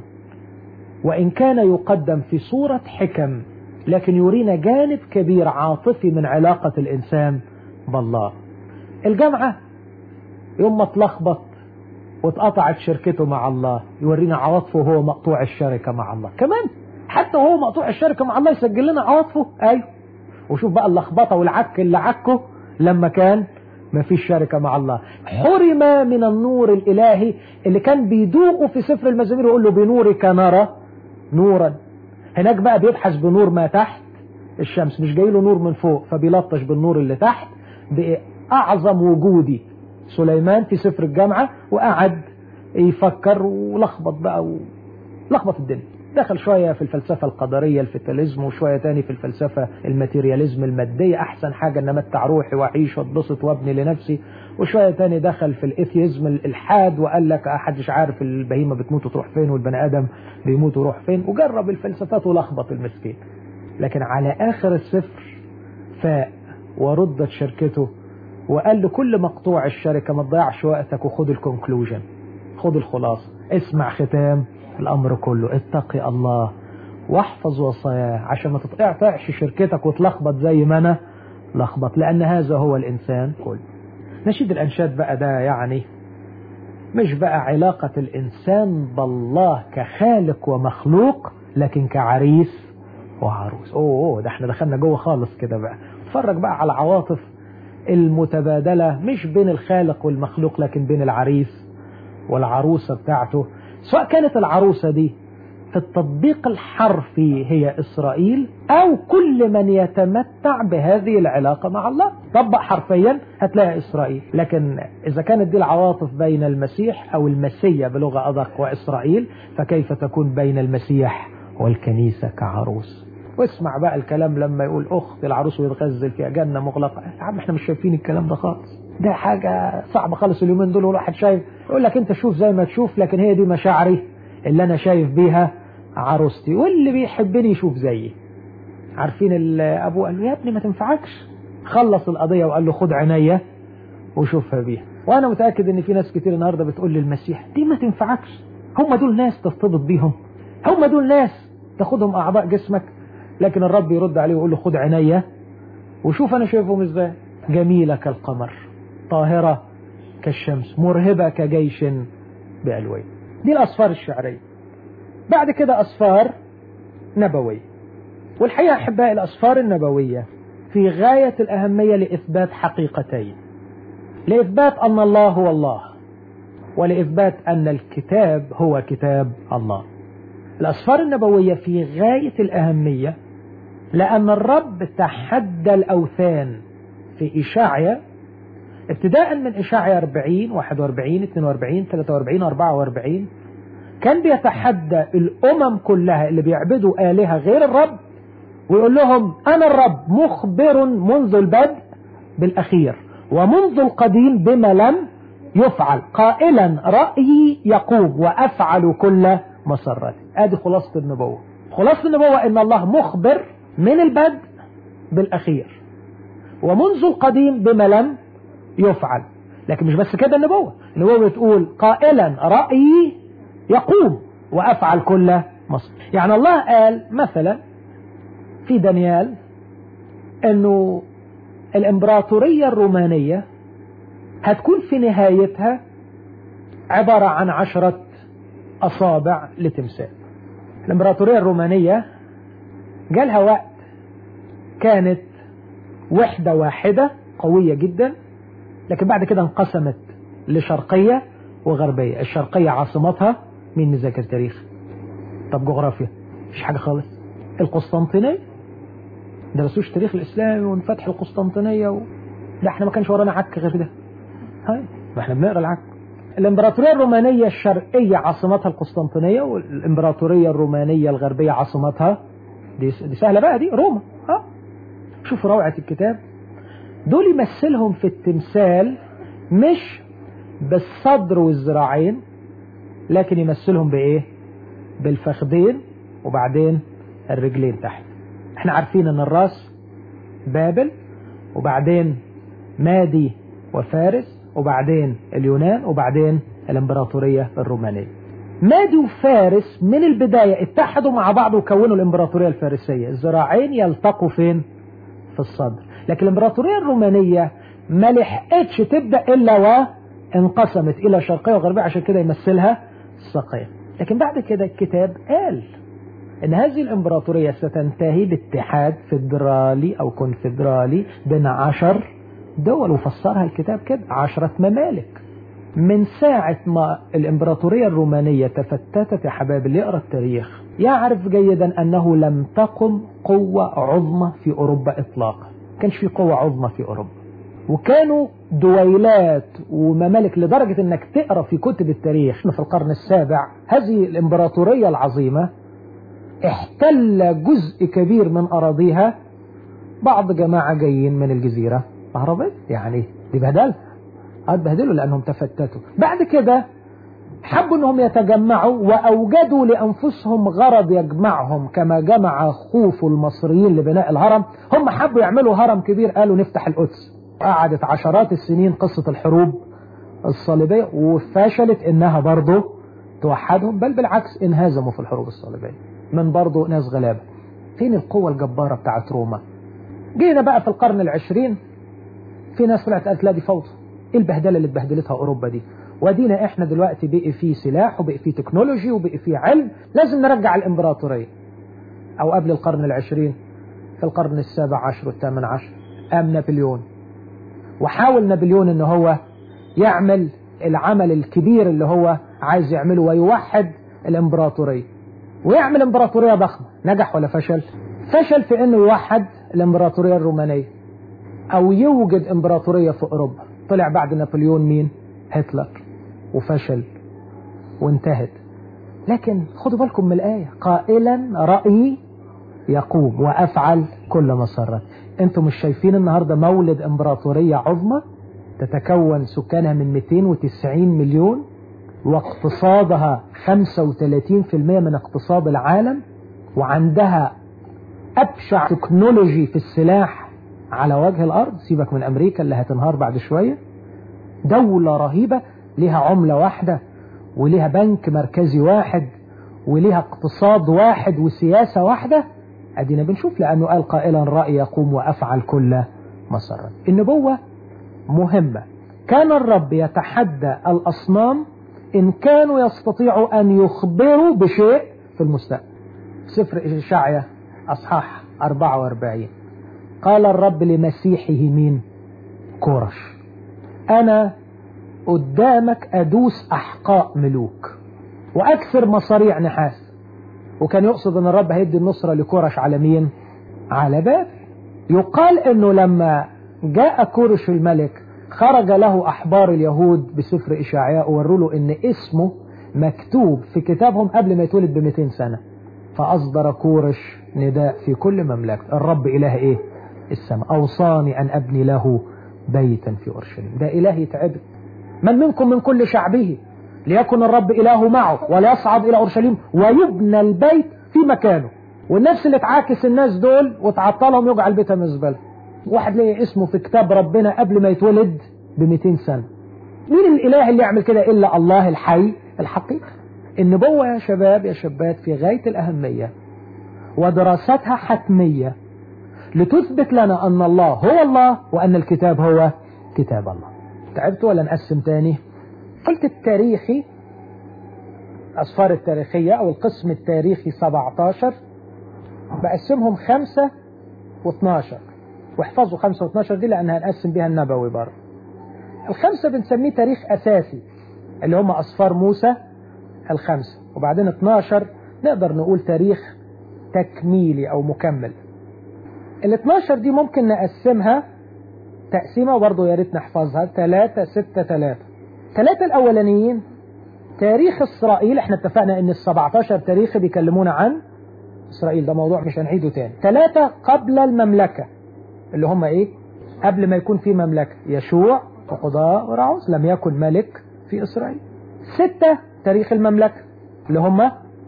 وإن كان يقدم في صورة حكم لكن يرينا جانب كبير عاطفي من علاقة الإنسان بالله الجامعة يوم ما اتلخبط واتقطعت شركته مع الله يورينا عواطفه وهو مقطوع الشركة مع الله كمان حتى وهو مقطوع الشركة مع الله يسجل لنا عواطفه أيوه وشوف بقى اللخبطة والعك اللي عكه لما كان ما فيش شركة مع الله حرم من النور الإلهي اللي كان بيدوقه في سفر المزامير ويقول له بنورك نرى نورا هناك بقى بيبحث بنور ما تحت الشمس مش جاي له نور من فوق فبيلطش بالنور اللي تحت بأعظم وجودي سليمان في سفر الجامعة وقعد يفكر ولخبط بقى ولخبط الدنيا دخل شوية في الفلسفة القدرية الفتاليزم وشوية تاني في الفلسفة الماتيرياليزم المادية أحسن حاجة أن أمتع روحي وأعيش واتبسط وابني لنفسي وشوية تاني دخل في الإثيزم الإلحاد وقال لك أحدش عارف البهيمة بتموت وتروح فين والبني آدم بيموت ويروح فين وجرب الفلسفات ولخبط المسكين لكن على آخر السفر فاق وردت شركته وقال لكل مقطوع الشركة ما تضيعش وقتك وخد الكونكلوجن خد الخلاصة اسمع ختام الأمر كله اتقي الله واحفظ وصاياه عشان ما تقطعش شركتك وتلخبط زي ما أنا لخبط لأن هذا هو الإنسان كله نشيد الأنشاد بقى ده يعني مش بقى علاقة الإنسان بالله كخالق ومخلوق لكن كعريس وعروس أوه, أوه ده احنا دخلنا جوه خالص كده بقى اتفرج بقى على العواطف المتبادلة مش بين الخالق والمخلوق لكن بين العريس والعروسة بتاعته سواء كانت العروسة دي في التطبيق الحرفي هي إسرائيل أو كل من يتمتع بهذه العلاقة مع الله طبق حرفيا هتلاقي إسرائيل لكن إذا كانت دي العواطف بين المسيح أو المسيا بلغة أدق وإسرائيل فكيف تكون بين المسيح والكنيسة كعروس واسمع بقى الكلام لما يقول أخت العروس ويتغزل فيها جنة مغلقة يا عم احنا مش شايفين الكلام ده خالص ده حاجة صعبة خالص اليومين دول والواحد شايف يقول لك انت شوف زي ما تشوف لكن هي دي مشاعري اللي انا شايف بيها عروستي واللي بيحبني يشوف زيي عارفين ابوه قال له يا ابني ما تنفعكش خلص القضية وقال له خد عينيا وشوفها بيها وانا متأكد ان في ناس كتير النهاردة بتقول للمسيح دي ما تنفعكش هم دول ناس ترتبط بيهم هم دول ناس تاخدهم اعضاء جسمك لكن الرب يرد عليه ويقول له خد عينيا وشوف انا شايفهم ازاي جميلة كالقمر طاهرة كالشمس مرهبة كجيش بألوان دي الأصفار الشعرية بعد كده أصفار نبوية والحقيقة أحبائي الأصفار النبوية في غاية الأهمية لإثبات حقيقتين لإثبات أن الله هو الله ولإثبات أن الكتاب هو كتاب الله الأصفار النبوية في غاية الأهمية لأن الرب تحدى الأوثان في إشاعية ابتداء من إشاعية 40 41 42 43 44 كان بيتحدى الأمم كلها اللي بيعبدوا آلهة غير الرب ويقول لهم أنا الرب مخبر منذ البدء بالأخير ومنذ القديم بما لم يفعل قائلا رأيي يقوم وأفعل كل مسرتي ادي خلاصة النبوة خلاصة النبوة ان الله مخبر من البدء بالاخير ومنذ القديم بما لم يفعل لكن مش بس كده النبوة النبوة بتقول قائلا رأيي يقوم وافعل كل مصر يعني الله قال مثلا في دانيال انه الامبراطورية الرومانية هتكون في نهايتها عبارة عن عشرة أصابع لتمثال الإمبراطورية الرومانية جالها وقت كانت وحدة واحدة قوية جدا لكن بعد كده انقسمت لشرقية وغربية الشرقية عاصمتها مين مذاكر تاريخ طب جغرافيا مش حاجة خالص القسطنطينية درسوش تاريخ الإسلامي وانفتح القسطنطينية و... لا احنا ما كانش ورانا عك غير ده هاي ما احنا بنقرا العك الامبراطورية الرومانية الشرقية عاصمتها القسطنطينية والامبراطورية الرومانية الغربية عاصمتها دي, دي سهلة بقى دي روما ها شوفوا روعة الكتاب دول يمثلهم في التمثال مش بالصدر والذراعين لكن يمثلهم بايه بالفخذين وبعدين الرجلين تحت احنا عارفين ان الراس بابل وبعدين مادي وفارس وبعدين اليونان وبعدين الامبراطورية الرومانية مادي وفارس من البداية اتحدوا مع بعض وكونوا الامبراطورية الفارسية الذراعين يلتقوا فين في الصدر لكن الامبراطورية الرومانية ما لحقتش تبدأ إلا وانقسمت إلى شرقية وغربية عشان كده يمثلها الساقية لكن بعد كده الكتاب قال ان هذه الامبراطورية ستنتهي باتحاد فيدرالي او كونفدرالي بين عشر دول وفسرها الكتاب كده عشرة ممالك من ساعة ما الامبراطورية الرومانية تفتتت يا حبايب اللي يقرأ التاريخ يعرف جيدا انه لم تقم قوة عظمى في اوروبا اطلاقا كانش في قوة عظمى في اوروبا وكانوا دويلات وممالك لدرجة انك تقرأ في كتب التاريخ في القرن السابع هذه الامبراطورية العظيمة احتل جزء كبير من اراضيها بعض جماعة جايين من الجزيرة العربية يعني دي بهدل اتبهدلوا لانهم تفتتوا بعد كده حبوا انهم يتجمعوا واوجدوا لانفسهم غرض يجمعهم كما جمع خوف المصريين لبناء الهرم هم حبوا يعملوا هرم كبير قالوا نفتح القدس قعدت عشرات السنين قصة الحروب الصليبية وفشلت انها برضه توحدهم بل بالعكس انهزموا في الحروب الصليبية من برضه ناس غلابة فين القوة الجبارة بتاعت روما جينا بقى في القرن العشرين في ناس طلعت قالت لا دي فوضى ايه البهدله اللي اتبهدلتها اوروبا دي ودينا احنا دلوقتي بقي فيه سلاح وبقي فيه تكنولوجي وبقي فيه علم لازم نرجع الامبراطوريه او قبل القرن العشرين في القرن السابع عشر والثامن عشر قام نابليون وحاول نابليون ان هو يعمل العمل الكبير اللي هو عايز يعمله ويوحد الامبراطوريه ويعمل امبراطوريه ضخمه نجح ولا فشل فشل في انه يوحد الامبراطوريه الرومانيه او يوجد امبراطورية في اوروبا طلع بعد نابليون مين هتلر وفشل وانتهت لكن خدوا بالكم من الآية قائلا رأيي يقوم وأفعل كل مسرة انتم مش شايفين النهاردة مولد امبراطورية عظمى تتكون سكانها من 290 مليون واقتصادها 35% من اقتصاد العالم وعندها أبشع تكنولوجي في السلاح على وجه الأرض سيبك من أمريكا اللي هتنهار بعد شوية دولة رهيبة لها عملة واحدة ولها بنك مركزي واحد ولها اقتصاد واحد وسياسة واحدة ادينا بنشوف لانه قال قائلا رأي يقوم وافعل كل مسرا النبوة مهمة كان الرب يتحدى الاصنام ان كانوا يستطيعوا ان يخبروا بشيء في المستقبل سفر إشعيا اصحاح 44 قال الرب لمسيحه مين كورش انا قدامك ادوس احقاء ملوك واكثر مصاريع نحاس وكان يقصد ان الرب هيدي النصرة لكورش على مين على باب يقال انه لما جاء كورش الملك خرج له احبار اليهود بسفر اشاعياء ووروا له ان اسمه مكتوب في كتابهم قبل ما يتولد ب 200 سنة فاصدر كورش نداء في كل مملكة الرب اله ايه السماء اوصاني ان ابني له بيتا في اورشليم ده اله يتعبد من منكم من كل شعبه ليكن الرب إله معه وليصعد إلى أورشليم ويبنى البيت في مكانه والنفس اللي تعاكس الناس دول وتعطلهم يجعل بيتها مزبلة واحد ليه اسمه في كتاب ربنا قبل ما يتولد ب 200 سنة مين الإله اللي يعمل كده إلا الله الحي الحقيقي النبوة يا شباب يا شابات في غاية الأهمية ودراستها حتمية لتثبت لنا أن الله هو الله وأن الكتاب هو كتاب الله تعبت ولا نقسم تاني قلت التاريخي الأسفار التاريخية أو القسم التاريخي 17 بقسمهم 5 و12 واحفظوا 5 و12 دي لأنها هنقسم بها النبوي برضه الخمسة بنسميه تاريخ أساسي اللي هم أسفار موسى الخمسة وبعدين 12 نقدر نقول تاريخ تكميلي أو مكمل ال 12 دي ممكن نقسمها تقسيمة وبرضه يا ريت نحفظها 3 6 3 ثلاثة الأولانيين تاريخ إسرائيل احنا اتفقنا ان ال 17 تاريخ بيكلمونا عن إسرائيل ده موضوع مش هنعيده تاني ثلاثة قبل المملكة اللي هم ايه قبل ما يكون في مملكة يشوع وقضاء ورعوز لم يكن ملك في إسرائيل ستة تاريخ المملكة اللي هم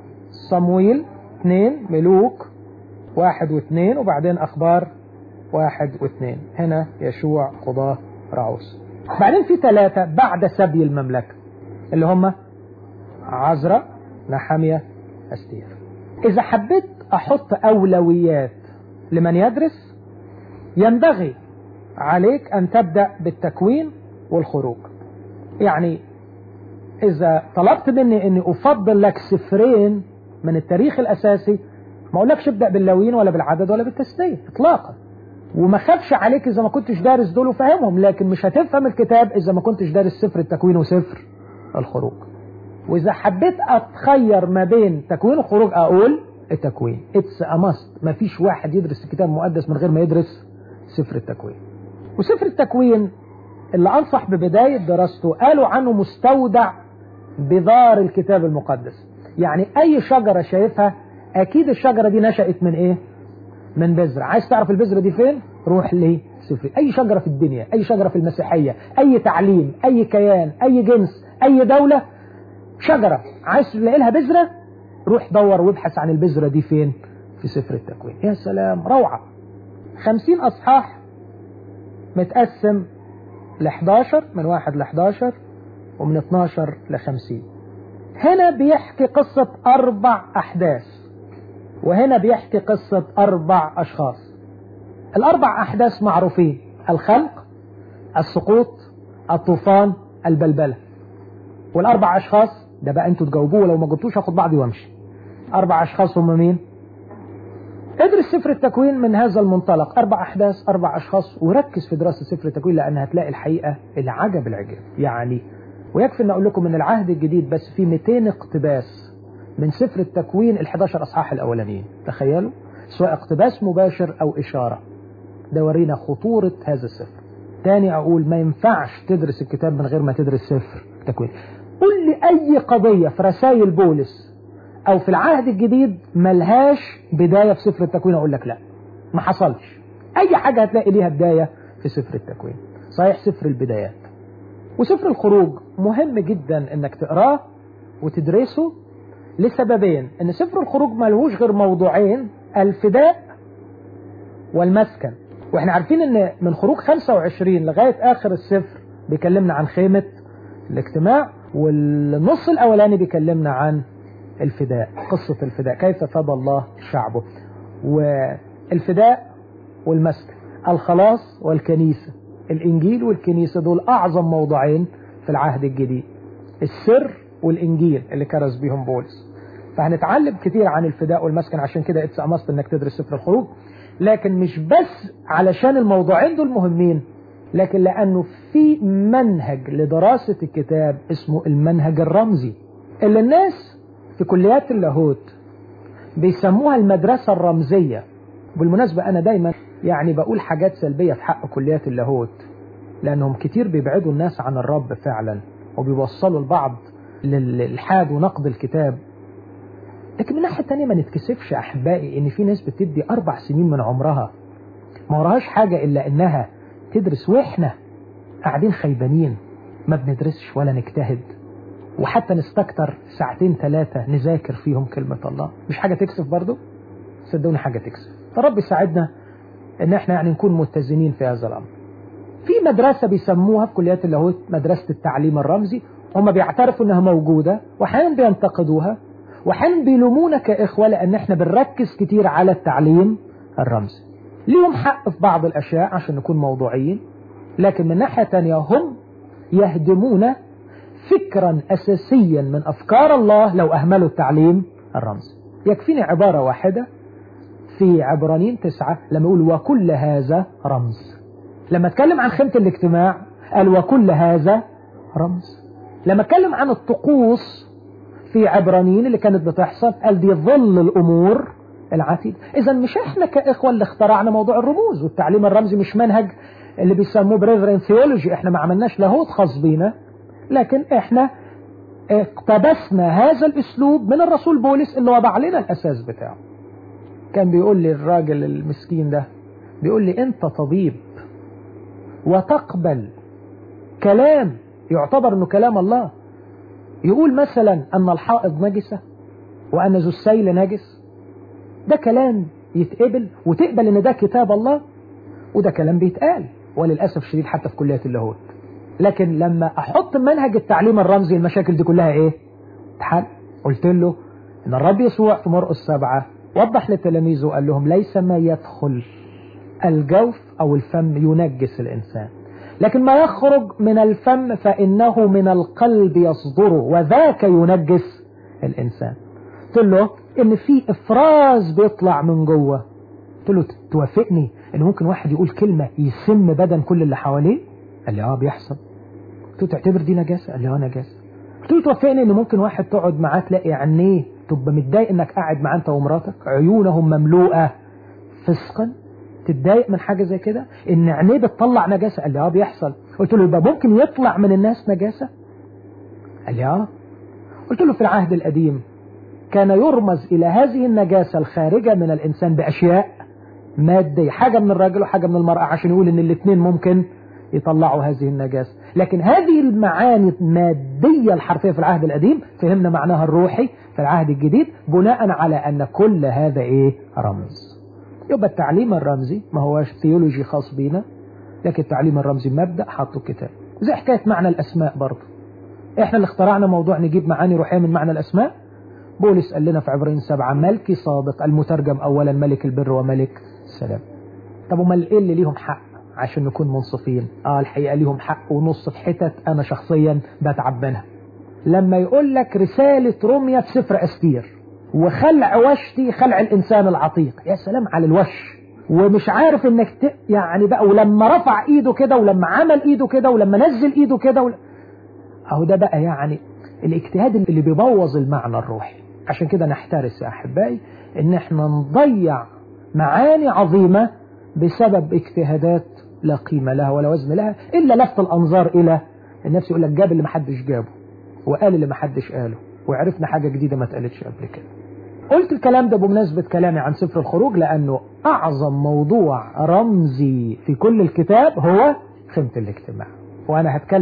صمويل اثنين ملوك واحد واثنين وبعدين أخبار واحد واثنين هنا يشوع قضاء رعوز بعدين في ثلاثة بعد سبي المملكة اللي هم عزرا نحمية أستير إذا حبيت أحط أولويات لمن يدرس ينبغي عليك أن تبدأ بالتكوين والخروج يعني إذا طلبت مني أني أفضل لك سفرين من التاريخ الأساسي ما أقولكش ابدأ باللوين ولا بالعدد ولا بالتسنية إطلاقا وما خافش عليك إذا ما كنتش دارس دول وفاهمهم لكن مش هتفهم الكتاب إذا ما كنتش دارس سفر التكوين وسفر الخروج وإذا حبيت أتخير ما بين تكوين وخروج أقول التكوين اتس أماست ما فيش واحد يدرس الكتاب المقدس من غير ما يدرس سفر التكوين وسفر التكوين اللي أنصح ببداية دراسته قالوا عنه مستودع بذار الكتاب المقدس يعني أي شجرة شايفها أكيد الشجرة دي نشأت من إيه من بذرة عايز تعرف البذرة دي فين روح لسفر أي شجرة في الدنيا أي شجرة في المسيحية أي تعليم أي كيان أي جنس أي دولة شجرة عايز تلاقي لها بذرة روح دور وابحث عن البذرة دي فين في سفر التكوين يا سلام روعة خمسين أصحاح متقسم ل 11 من واحد ل 11 ومن 12 ل 50 هنا بيحكي قصة أربع أحداث وهنا بيحكي قصة أربع أشخاص الأربع أحداث معروفين الخلق السقوط الطوفان البلبلة والأربع أشخاص ده بقى أنتوا تجاوبوه لو ما جبتوش هاخد بعضي وامشي أربع أشخاص هم مين؟ ادرس سفر التكوين من هذا المنطلق أربع أحداث أربع أشخاص وركز في دراسة سفر التكوين لأن هتلاقي الحقيقة العجب العجاب يعني ويكفي أن أقول لكم من العهد الجديد بس في 200 اقتباس من سفر التكوين ال 11 أصحاح الأولانيين تخيلوا سواء اقتباس مباشر أو إشارة ده ورينا خطورة هذا السفر تاني أقول ما ينفعش تدرس الكتاب من غير ما تدرس سفر التكوين قل لي أي قضية في رسائل بولس او في العهد الجديد ملهاش بداية في سفر التكوين اقول لك لا ما حصلش اي حاجة هتلاقي ليها بداية في سفر التكوين صحيح سفر البدايات وسفر الخروج مهم جدا انك تقراه وتدرسه لسببين ان سفر الخروج ملهوش غير موضوعين الفداء والمسكن واحنا عارفين ان من خروج 25 لغاية اخر السفر بيكلمنا عن خيمة الاجتماع والنص الاولاني بيكلمنا عن الفداء قصة الفداء كيف فدى الله شعبه والفداء والمسكن الخلاص والكنيسة الانجيل والكنيسة دول اعظم موضوعين في العهد الجديد السر والانجيل اللي كرز بيهم بولس فهنتعلم كتير عن الفداء والمسكن عشان كده اتس امست انك تدرس سفر الخروج لكن مش بس علشان الموضوعين دول مهمين لكن لانه في منهج لدراسة الكتاب اسمه المنهج الرمزي اللي الناس في كليات اللاهوت بيسموها المدرسة الرمزية بالمناسبة انا دايما يعني بقول حاجات سلبية في حق كليات اللاهوت لانهم كتير بيبعدوا الناس عن الرب فعلا وبيوصلوا البعض للإلحاد ونقد الكتاب لكن من الناحية التانية ما نتكسفش أحبائي إن في ناس بتدي أربع سنين من عمرها ما وراهاش حاجة إلا إنها تدرس وإحنا قاعدين خيبانين ما بندرسش ولا نجتهد وحتى نستكتر ساعتين ثلاثة نذاكر فيهم كلمة الله مش حاجة تكسف برضو صدقوني حاجة تكسف فرب يساعدنا إن إحنا يعني نكون متزنين في هذا الأمر في مدرسة بيسموها في كليات اللاهوت مدرسة التعليم الرمزي هم بيعترفوا انها موجودة واحيانا بينتقدوها واحيانا بيلومونا كإخوة لأن احنا بنركز كتير على التعليم الرمزي ليهم حق في بعض الأشياء عشان نكون موضوعيين لكن من ناحية تانية هم يهدمون فكرا أساسيا من أفكار الله لو أهملوا التعليم الرمزي يكفيني عبارة واحدة في عبرانين تسعة لما يقول وكل هذا رمز لما اتكلم عن خيمة الاجتماع قال وكل هذا رمز لما اتكلم عن الطقوس في عبرانيين اللي كانت بتحصل قال دي ظل الامور العتيدة اذا مش احنا كاخوة اللي اخترعنا موضوع الرموز والتعليم الرمزي مش منهج اللي بيسموه بريفرين ثيولوجي احنا ما عملناش لاهوت خاص بينا لكن احنا اقتبسنا هذا الاسلوب من الرسول بولس اللي وضع لنا الاساس بتاعه كان بيقول لي الراجل المسكين ده بيقول لي انت طبيب وتقبل كلام يعتبر انه كلام الله يقول مثلا ان الحائض نجسة وان ذو السيل نجس ده كلام يتقبل وتقبل ان ده كتاب الله وده كلام بيتقال وللأسف الشديد حتى في كليات اللاهوت لكن لما احط منهج التعليم الرمزي المشاكل دي كلها ايه تحل قلت له ان الرب يسوع في مرقس سبعة وضح لتلاميذه قال لهم ليس ما يدخل الجوف او الفم ينجس الانسان لكن ما يخرج من الفم فإنه من القلب يصدر وذاك ينجس الإنسان قلت له إن في إفراز بيطلع من جوه قلت له توافقني إن ممكن واحد يقول كلمة يسم بدن كل اللي حواليه قال لي اه بيحصل قلت له تعتبر دي نجاسة قال لي اه نجاسة قلت له توافقني إن ممكن واحد تقعد معاه تلاقي عينيه تبقى متضايق إنك قاعد معاه أنت ومراتك عيونهم مملوءة فسقا تتضايق من حاجة زي كده ان عينيه بتطلع نجاسة قال لي اه بيحصل قلت له يبقى ممكن يطلع من الناس نجاسة قال لي اه قلت له في العهد القديم كان يرمز الى هذه النجاسة الخارجة من الانسان باشياء مادية حاجة من الراجل وحاجة من المرأة عشان يقول ان الاثنين ممكن يطلعوا هذه النجاسة لكن هذه المعاني المادية الحرفية في العهد القديم فهمنا معناها الروحي في العهد الجديد بناء على ان كل هذا ايه رمز يبقى التعليم الرمزي ما هوش ثيولوجي خاص بينا لكن التعليم الرمزي مبدأ حطه الكتاب زي حكاية معنى الأسماء برضه احنا اللي اخترعنا موضوع نجيب معاني روحية من معنى الأسماء بولس قال لنا في عبرين سبعة ملكي صادق المترجم أولا ملك البر وملك السلام طب امال ايه اللي ليهم حق عشان نكون منصفين اه الحقيقة ليهم حق ونص في حتت انا شخصيا بتعب منها لما يقول لك رسالة روميا في سفر استير وخلع وشتي خلع الانسان العتيق يا سلام على الوش ومش عارف انك ت... يعني بقى ولما رفع ايده كده ولما عمل ايده كده ولما نزل ايده كده ول... اهو ده بقى يعني الاجتهاد اللي بيبوظ المعنى الروحي عشان كده نحترس يا احبائي ان احنا نضيع معاني عظيمة بسبب اجتهادات لا قيمة لها ولا وزن لها الا لفت الانظار الى النفس يقول لك جاب اللي محدش جابه وقال اللي محدش قاله وعرفنا حاجة جديدة ما اتقالتش قبل كده قلت الكلام ده بمناسبة كلامي عن سفر الخروج لأنه أعظم موضوع رمزي في كل الكتاب هو خيمة الاجتماع وأنا هتكلم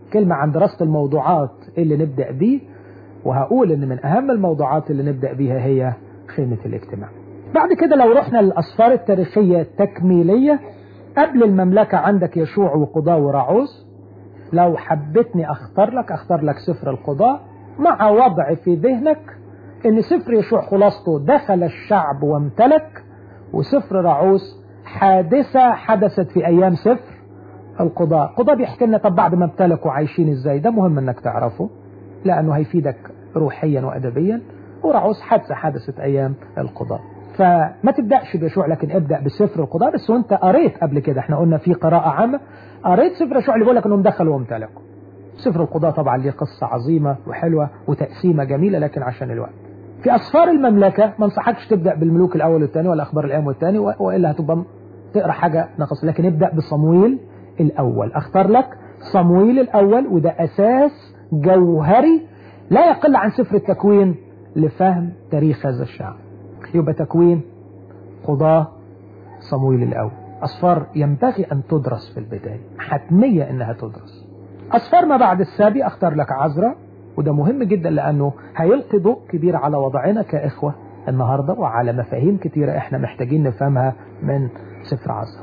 كلمة عن دراسة الموضوعات اللي نبدأ بيه وهقول ان من اهم الموضوعات اللي نبدأ بيها هي خيمة الاجتماع بعد كده لو رحنا للأسفار التاريخية التكميلية قبل المملكة عندك يشوع وقضاء ورعوز لو حبتني اختار لك اختار لك سفر القضاء مع وضع في ذهنك ان سفر يشوع خلاصته دخل الشعب وامتلك وسفر رعوز حادثة حدثت في ايام سفر القضاء قضاء بيحكي لنا طب بعد ما امتلكوا عايشين ازاي ده مهم انك تعرفه لانه هيفيدك روحيا وادبيا ورعوز حادثة حدثت ايام القضاء فما تبدأش بيشوع لكن ابدأ بسفر القضاء بس وانت قريت قبل كده احنا قلنا في قراءة عامة قريت سفر يشوع اللي بيقول لك انهم دخلوا وامتلكوا سفر القضاء طبعا ليه قصة عظيمة وحلوة وتقسيمة جميلة لكن عشان الوقت في أسفار المملكة ما انصحكش تبدأ بالملوك الأول والثاني ولا أخبار الأيام والثاني وإلا هتبقى تقرأ حاجة نقص لكن ابدأ بصمويل الأول أختار لك صمويل الأول وده أساس جوهري لا يقل عن سفر التكوين لفهم تاريخ هذا الشعب يبقى تكوين قضاة صمويل الأول أصفار ينبغي أن تدرس في البداية حتمية أنها تدرس أصفار ما بعد السابي أختار لك عزرة وده مهم جدا لأنه هيلقي ضوء كبير على وضعنا كإخوة النهاردة وعلى مفاهيم كتيرة إحنا محتاجين نفهمها من سفر عزرة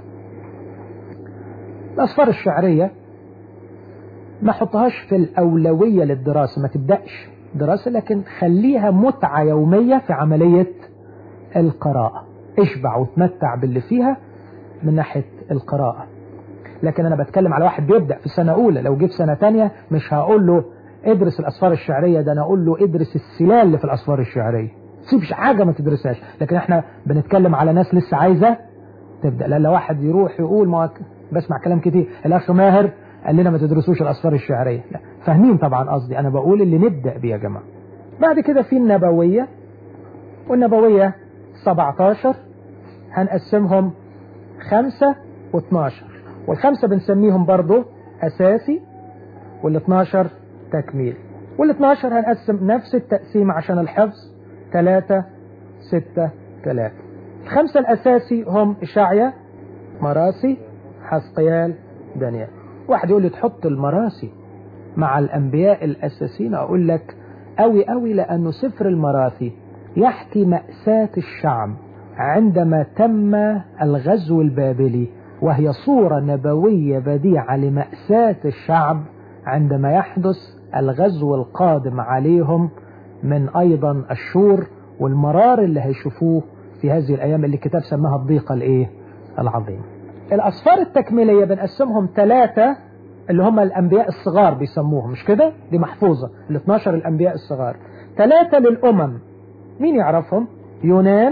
الأصفار الشعرية ما حطهاش في الأولوية للدراسة ما تبدأش دراسة لكن خليها متعة يومية في عملية القراءة اشبع وتمتع باللي فيها من ناحية القراءة لكن أنا بتكلم على واحد بيبدأ في سنة أولى لو جيت سنة تانية مش هقول له ادرس الأسفار الشعرية ده أنا أقول له ادرس السلال اللي في الأسفار الشعرية سيبش حاجة ما تدرسهاش لكن احنا بنتكلم على ناس لسه عايزة تبدأ لا واحد يروح يقول ما بسمع كلام كتير الأخ ماهر قال لنا ما تدرسوش الأسفار الشعرية لا فاهمين طبعا قصدي أنا بقول اللي نبدأ بيه يا جماعة بعد كده في النبوية والنبوية 17 هنقسمهم خمسة و12 والخمسة بنسميهم برضو أساسي وال12 تكميل وال12 هنقسم نفس التقسيم عشان الحفظ 3 6 3 الخمسة الأساسي هم إشعيا مراسي حسقيال دانيال واحد يقول لي تحط المراسي مع الأنبياء الأساسيين أقول لك أوي أوي لأنه سفر المراثي يحكي مأساة الشعب عندما تم الغزو البابلي وهي صورة نبوية بديعة لمأساة الشعب عندما يحدث الغزو القادم عليهم من أيضا الشور والمرار اللي هيشوفوه في هذه الأيام اللي الكتاب سماها الضيقة الإيه العظيم الأصفار التكميلية بنقسمهم ثلاثة اللي هم الأنبياء الصغار بيسموهم مش كده دي محفوظة ال 12 الأنبياء الصغار ثلاثة للأمم مين يعرفهم يونان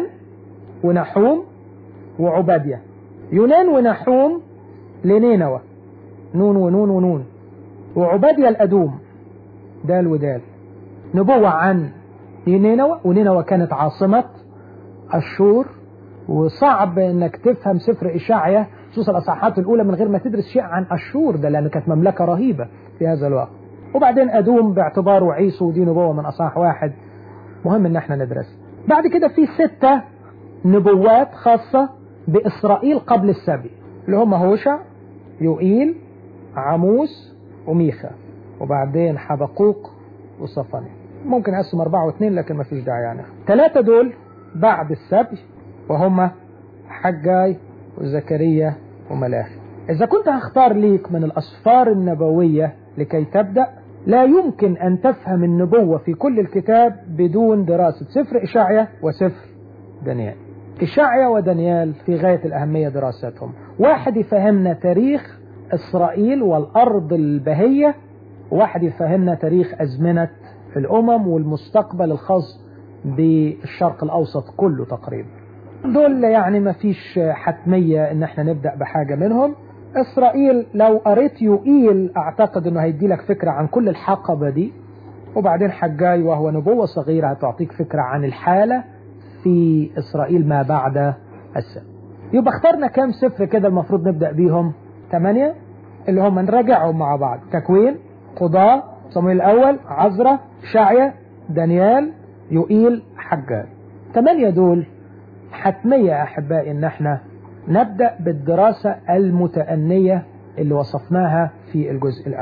ونحوم وعبادية يونان ونحوم لنينوى نون ونون ونون وعبادية الأدوم دال ودال نبوة عن نينوى ونينوى كانت عاصمة الشور وصعب انك تفهم سفر إشاعية خصوصا الأصحاحات الأولى من غير ما تدرس شيء عن أشور ده لأنه كانت مملكة رهيبة في هذا الوقت وبعدين أدوم باعتباره عيسو ودي نبوة من أصحاح واحد مهم ان احنا ندرس بعد كده في ستة نبوات خاصة بإسرائيل قبل السبي اللي هم هوشع يوئيل عموس وميخا وبعدين حبقوق وصفاني ممكن أقسم أربعة واثنين لكن ما فيش داعي يعني ثلاثة دول بعد السبي وهم حجاي وزكريا وملاخي إذا كنت هختار ليك من الأسفار النبوية لكي تبدأ لا يمكن أن تفهم النبوة في كل الكتاب بدون دراسة سفر إشعيا وسفر دانيال إشعيا ودانيال في غاية الأهمية دراستهم واحد يفهمنا تاريخ إسرائيل والأرض البهية وواحد يفهمنا تاريخ أزمنة الأمم والمستقبل الخاص بالشرق الأوسط كله تقريبا دول يعني ما فيش حتمية ان احنا نبدأ بحاجة منهم اسرائيل لو قريت يوئيل اعتقد انه هيدي لك فكرة عن كل الحقبة دي وبعدين حجاي وهو نبوة صغيرة هتعطيك فكرة عن الحالة في اسرائيل ما بعد السبت يبقى اخترنا كام سفر كده المفروض نبدأ بيهم ثمانية اللي هم نراجعهم مع بعض تكوين قضاء صمويل الاول عزرة شعية دانيال يوئيل حجاي ثمانية دول حتمية يا أحبائي إن احنا نبدأ بالدراسة المتأنية اللي وصفناها في الجزء الأول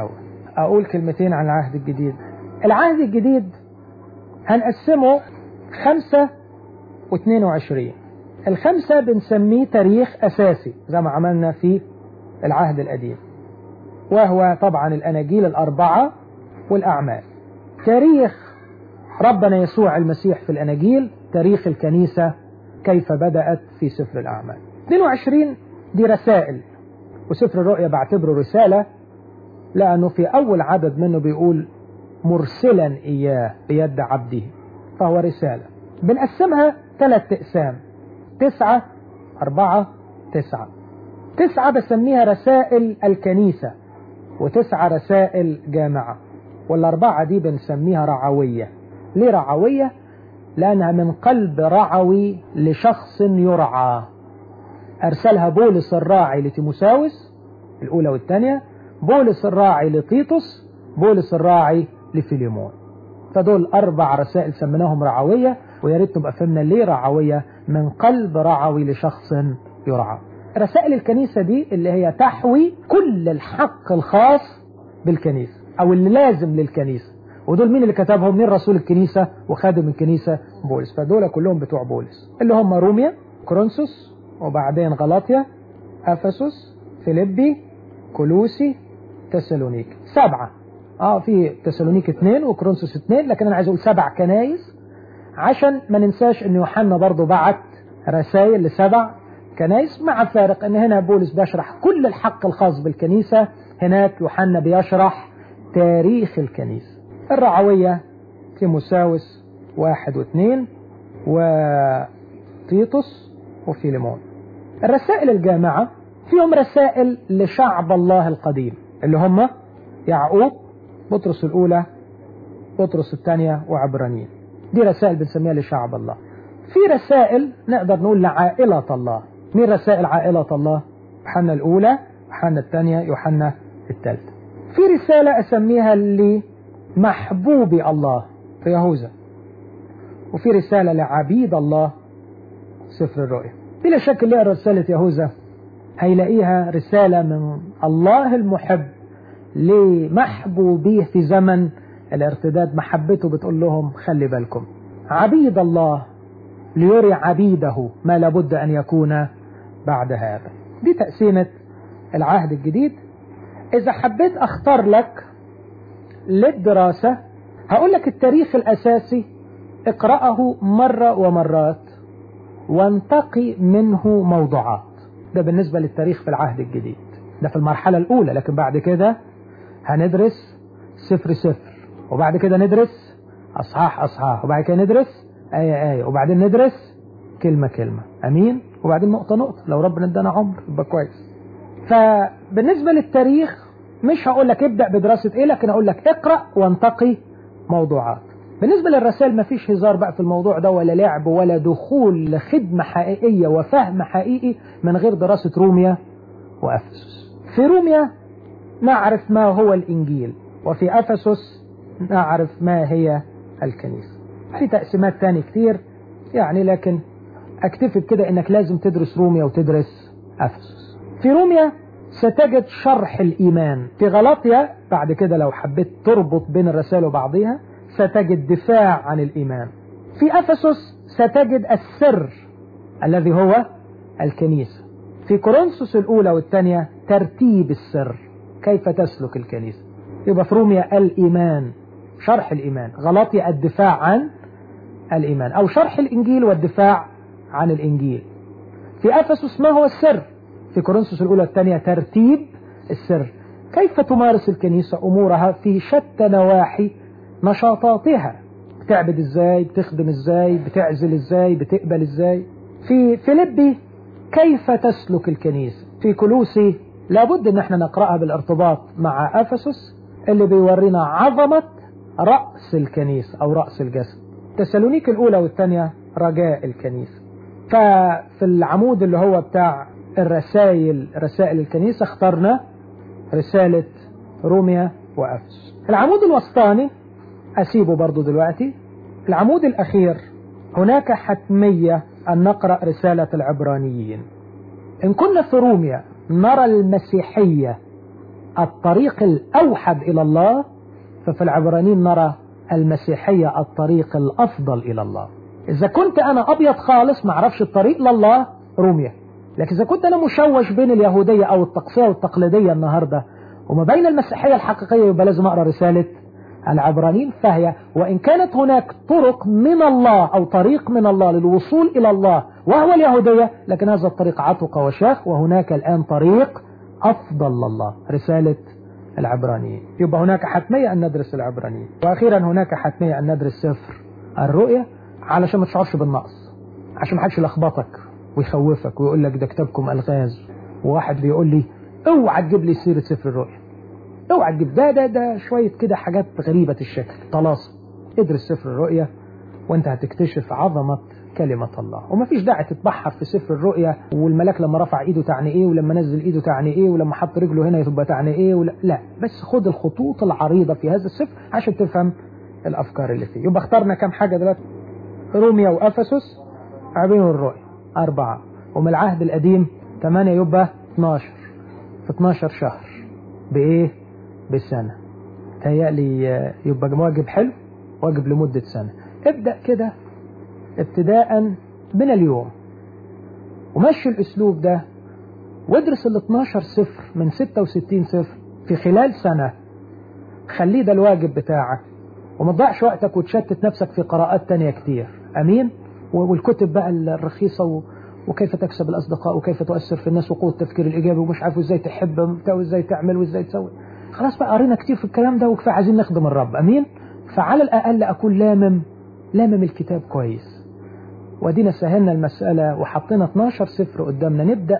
أقول كلمتين عن العهد الجديد العهد الجديد هنقسمه خمسة واثنين وعشرين الخمسة بنسميه تاريخ أساسي زي ما عملنا في العهد القديم وهو طبعا الأناجيل الأربعة والأعمال تاريخ ربنا يسوع المسيح في الأناجيل تاريخ الكنيسة كيف بدأت في سفر الأعمال 22 دي رسائل وسفر الرؤيا بعتبره رسالة لأنه في أول عدد منه بيقول مرسلا إياه بيد عبده فهو رسالة بنقسمها ثلاث أقسام تسعة أربعة تسعة تسعة بسميها رسائل الكنيسة وتسعة رسائل جامعة والأربعة دي بنسميها رعوية ليه رعوية؟ لأنها من قلب رعوي لشخص يرعى أرسلها بولس الراعي لتيموساوس الأولى والثانية بولس الراعي لطيطس بولس الراعي لفيليمون فدول أربع رسائل سميناهم رعوية ويا ريت نبقى فهمنا ليه رعوية من قلب رعوي لشخص يرعى رسائل الكنيسة دي اللي هي تحوي كل الحق الخاص بالكنيسة أو اللي لازم للكنيسة ودول مين اللي كتبهم مين رسول الكنيسة وخادم الكنيسة بولس فدول كلهم بتوع بولس اللي هم روميا كورنثوس وبعدين غلاطيا أفسس فيليبي كولوسي تسالونيك سبعة اه في تسالونيك اثنين وكورنثوس اثنين لكن انا عايز اقول سبع كنايس عشان ما ننساش ان يوحنا برضه بعت رسائل لسبع كنايس مع فارق ان هنا بولس بيشرح كل الحق الخاص بالكنيسة هناك يوحنا بيشرح تاريخ الكنيسة الرعوية تيموساوس واحد واثنين وتيطس وفيليمون الرسائل الجامعة فيهم رسائل لشعب الله القديم اللي هم يعقوب بطرس الأولى بطرس الثانية وعبرانيين دي رسائل بنسميها لشعب الله في رسائل نقدر نقول لعائلة الله مين رسائل عائلة الله يوحنا الأولى يوحنا الثانية يوحنا الثالثة في رسالة أسميها لمحبوبي الله في يهوذا وفي رسالة لعبيد الله سفر الرؤيا بلا شك اللي يقرا رسالة يهوذا هيلاقيها رسالة من الله المحب لمحبوبيه في زمن الارتداد محبته بتقول لهم خلي بالكم عبيد الله ليري عبيده ما لابد أن يكون بعد هذا دي تقسيمة العهد الجديد إذا حبيت أختار لك للدراسة هقول لك التاريخ الأساسي اقرأه مرة ومرات وانتقي منه موضوعات ده بالنسبة للتاريخ في العهد الجديد ده في المرحلة الأولى لكن بعد كده هندرس سفر سفر وبعد كده ندرس أصحاح أصحاح وبعد كده ندرس آية آية وبعدين ندرس كلمة كلمة أمين وبعدين نقطة نقطة لو ربنا ادانا عمر يبقى كويس فبالنسبة للتاريخ مش هقول لك ابدأ بدراسة ايه لكن اقول لك اقرأ وانتقي موضوعات بالنسبة للرسائل مفيش هزار بقى في الموضوع ده ولا لعب ولا دخول لخدمة حقيقية وفهم حقيقي من غير دراسة روميا وأفسس في روميا نعرف ما هو الإنجيل وفي أفسس نعرف ما هي الكنيسة في تقسيمات تاني كتير يعني لكن اكتفي بكده انك لازم تدرس روميا وتدرس أفسس في روميا ستجد شرح الإيمان في غلطيا بعد كده لو حبيت تربط بين الرسائل وبعضها ستجد دفاع عن الإيمان في أفسس ستجد السر الذي هو الكنيسة في كورنثوس الأولى والثانية ترتيب السر كيف تسلك الكنيسة يبقى في روميا الإيمان شرح الإيمان غلطيا الدفاع عن الإيمان أو شرح الإنجيل والدفاع عن الإنجيل في أفسس ما هو السر في كورنثوس الأولى والثانية ترتيب السر كيف تمارس الكنيسة أمورها في شتى نواحي نشاطاتها بتعبد ازاي بتخدم ازاي بتعزل ازاي بتقبل ازاي في فيليبي كيف تسلك الكنيسة في كلوسي لابد ان احنا نقرأها بالارتباط مع افسس اللي بيورينا عظمة رأس الكنيسة او رأس الجسد تسالونيك الاولى والثانية رجاء الكنيسة ففي العمود اللي هو بتاع الرسائل رسائل الكنيسة اخترنا رسالة روميا وأفسس العمود الوسطاني أسيبه برضو دلوقتي العمود الأخير هناك حتمية أن نقرأ رسالة العبرانيين إن كنا في روميا نرى المسيحية الطريق الأوحد إلى الله ففي العبرانيين نرى المسيحية الطريق الأفضل إلى الله إذا كنت أنا أبيض خالص ما أعرفش الطريق لله روميا لكن إذا كنت أنا مشوش بين اليهودية أو التقصية والتقليدية النهاردة وما بين المسيحية الحقيقية يبقى لازم أقرأ رسالة العبرانيين فهي وإن كانت هناك طرق من الله أو طريق من الله للوصول إلى الله وهو اليهودية لكن هذا الطريق عتق وشاخ وهناك الآن طريق أفضل لله رسالة العبرانيين يبقى هناك حتمية أن ندرس العبرانيين وأخيرا هناك حتمية أن ندرس سفر الرؤية علشان ما تشعرش بالنقص عشان ما حدش يلخبطك ويخوفك ويقول لك ده كتابكم ألغاز وواحد بيقول لي اوعى تجيب لي سيرة سفر الرؤية اوعى تجيب ده ده ده شوية كده حاجات غريبة الشكل طلاسم ادرس سفر الرؤية وانت هتكتشف عظمة كلمة الله ومفيش داعي تتبحر في سفر الرؤيا والملاك لما رفع ايده تعني ايه ولما نزل ايده تعني ايه ولما حط رجله هنا يبقى تعني ايه ولا لا بس خد الخطوط العريضة في هذا السفر عشان تفهم الافكار اللي فيه يبقى اخترنا كام حاجة دلوقتي روميا وافسس عبين الرؤيا اربعة ومن العهد القديم 8 يبقى 12 في 12 شهر بايه بسنة تهيألي يبقى واجب حلو واجب لمدة سنة ابدأ كده ابتداء من اليوم ومشي الاسلوب ده وادرس ال 12 صفر من 66 صفر في خلال سنة خليه ده الواجب بتاعك وما تضيعش وقتك وتشتت نفسك في قراءات تانية كتير امين والكتب بقى الرخيصة و... وكيف تكسب الاصدقاء وكيف تؤثر في الناس وقوة التفكير الايجابي ومش عارف ازاي تحب وازاي تعمل وازاي تسوي خلاص بقى قرينا كتير في الكلام ده وكفايه عايزين نخدم الرب امين فعلى الاقل اكون لامم لامم الكتاب كويس ودينا سهلنا المسألة وحطينا 12 سفر قدامنا نبدأ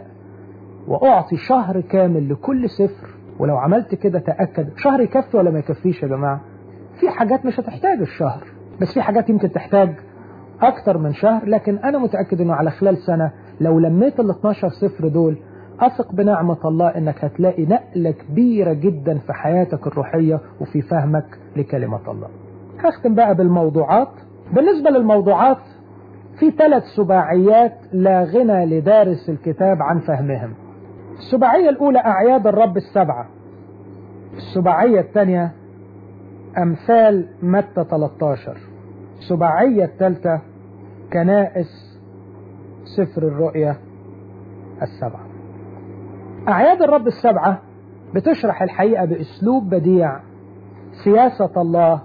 وأعطي شهر كامل لكل سفر ولو عملت كده تأكد شهر يكفي ولا ما يكفيش يا جماعة في حاجات مش هتحتاج الشهر بس في حاجات يمكن تحتاج أكتر من شهر لكن أنا متأكد أنه على خلال سنة لو لميت ال 12 سفر دول أثق بنعمة الله أنك هتلاقي نقلة كبيرة جدا في حياتك الروحية وفي فهمك لكلمة الله هختم بقى بالموضوعات بالنسبة للموضوعات في ثلاث سباعيات لا غنى لدارس الكتاب عن فهمهم السباعية الأولى أعياد الرب السبعة السباعية الثانية أمثال متى 13 السباعية الثالثة كنائس سفر الرؤية السبعة أعياد الرب السبعة بتشرح الحقيقة بأسلوب بديع سياسة الله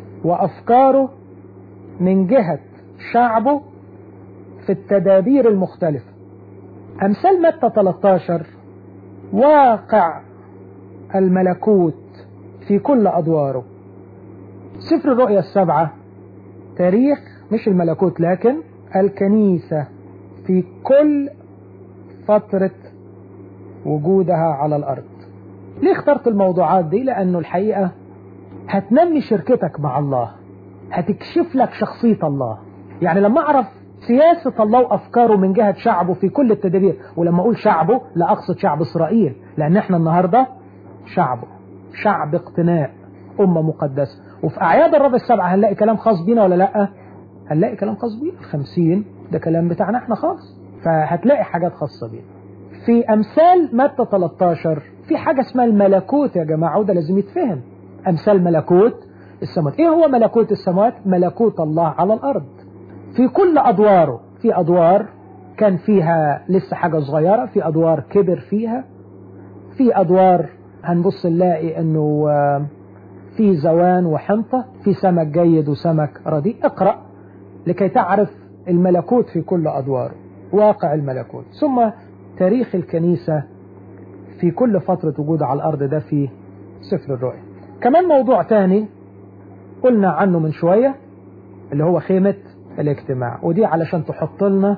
وأفكاره من جهة شعبه في التدابير المختلفة أمثال متى 13 واقع الملكوت في كل أدواره سفر الرؤيا السبعة تاريخ مش الملكوت لكن الكنيسة في كل فترة وجودها على الأرض ليه اخترت الموضوعات دي لأنه الحقيقة هتنمي شركتك مع الله هتكشف لك شخصية الله يعني لما أعرف سياسة الله وأفكاره من جهة شعبه في كل التدابير ولما أقول شعبه لا أقصد شعب إسرائيل لأن احنا النهاردة شعبه شعب اقتناء أمة مقدسة وفي أعياد الرب السبعة هنلاقي كلام خاص بينا ولا لأ هنلاقي كلام خاص بينا الخمسين ده كلام بتاعنا احنا خاص فهتلاقي حاجات خاصة بينا في أمثال متى 13 في حاجة اسمها الملكوت يا جماعة وده لازم يتفهم أمثال ملكوت السماوات إيه هو ملكوت السماوات ملكوت الله على الأرض في كل أدواره في أدوار كان فيها لسه حاجة صغيرة في أدوار كبر فيها في أدوار هنبص نلاقي أنه في زوان وحنطة في سمك جيد وسمك رديء اقرأ لكي تعرف الملكوت في كل أدواره واقع الملكوت ثم تاريخ الكنيسة في كل فترة وجود على الأرض ده في سفر الرؤيا كمان موضوع تاني قلنا عنه من شوية اللي هو خيمة الاجتماع ودي علشان تحط لنا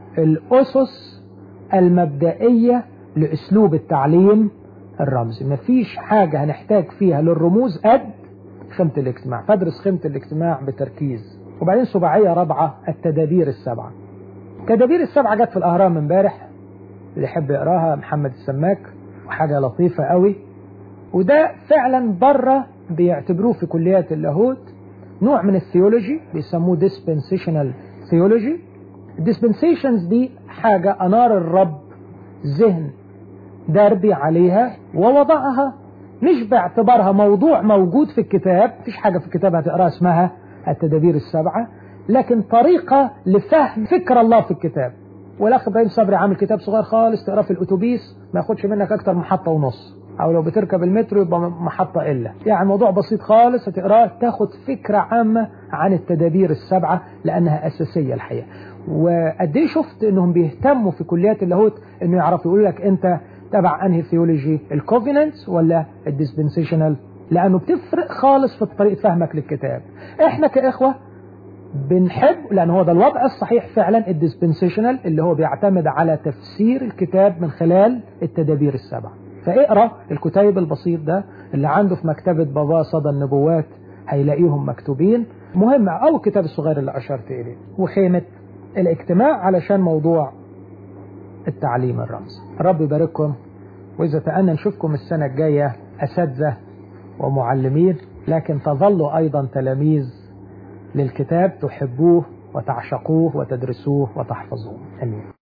الأسس المبدئية لأسلوب التعليم الرمزي مفيش حاجة هنحتاج فيها للرموز قد خيمة الاجتماع فادرس خيمة الاجتماع بتركيز وبعدين سباعية رابعة التدابير السبعة التدابير السبعة جت في الأهرام امبارح اللي يحب يقراها محمد السماك وحاجة لطيفة قوي وده فعلا بره بيعتبروه في كليات اللاهوت نوع من الثيولوجي بيسموه dispensational theology الديسبنسيشنز دي حاجة أنار الرب ذهن دربي عليها ووضعها مش باعتبارها موضوع موجود في الكتاب مفيش حاجة في الكتاب هتقراها اسمها التدابير السبعة لكن طريقة لفهم فكر الله في الكتاب والاخ ابراهيم صبري عامل كتاب صغير خالص تقراه في الاتوبيس ما ياخدش منك اكتر من محطة ونص او لو بتركب المترو يبقى محطة الا يعني موضوع بسيط خالص هتقراه تاخد فكرة عامة عن التدابير السبعة لانها اساسية الحقيقة وقد ايه شفت انهم بيهتموا في كليات اللاهوت انه يعرفوا يقول لك انت تبع انهي ثيولوجي الكوفيننس ولا الديسبنسيشنال لانه بتفرق خالص في طريقة فهمك للكتاب احنا كاخوة بنحب لان هو ده الوضع الصحيح فعلا الديسبنسيشنال اللي هو بيعتمد على تفسير الكتاب من خلال التدابير السبعه فاقرا الكتيب البسيط ده اللي عنده في مكتبة بابا صدى النبوات هيلاقيهم مكتوبين مهم او الكتاب الصغير اللي اشرت اليه وخيمة الاجتماع علشان موضوع التعليم الرمزي رب يبارككم واذا تأنا نشوفكم السنة الجاية اساتذة ومعلمين لكن تظلوا ايضا تلاميذ للكتاب تحبوه وتعشقوه وتدرسوه وتحفظوه امين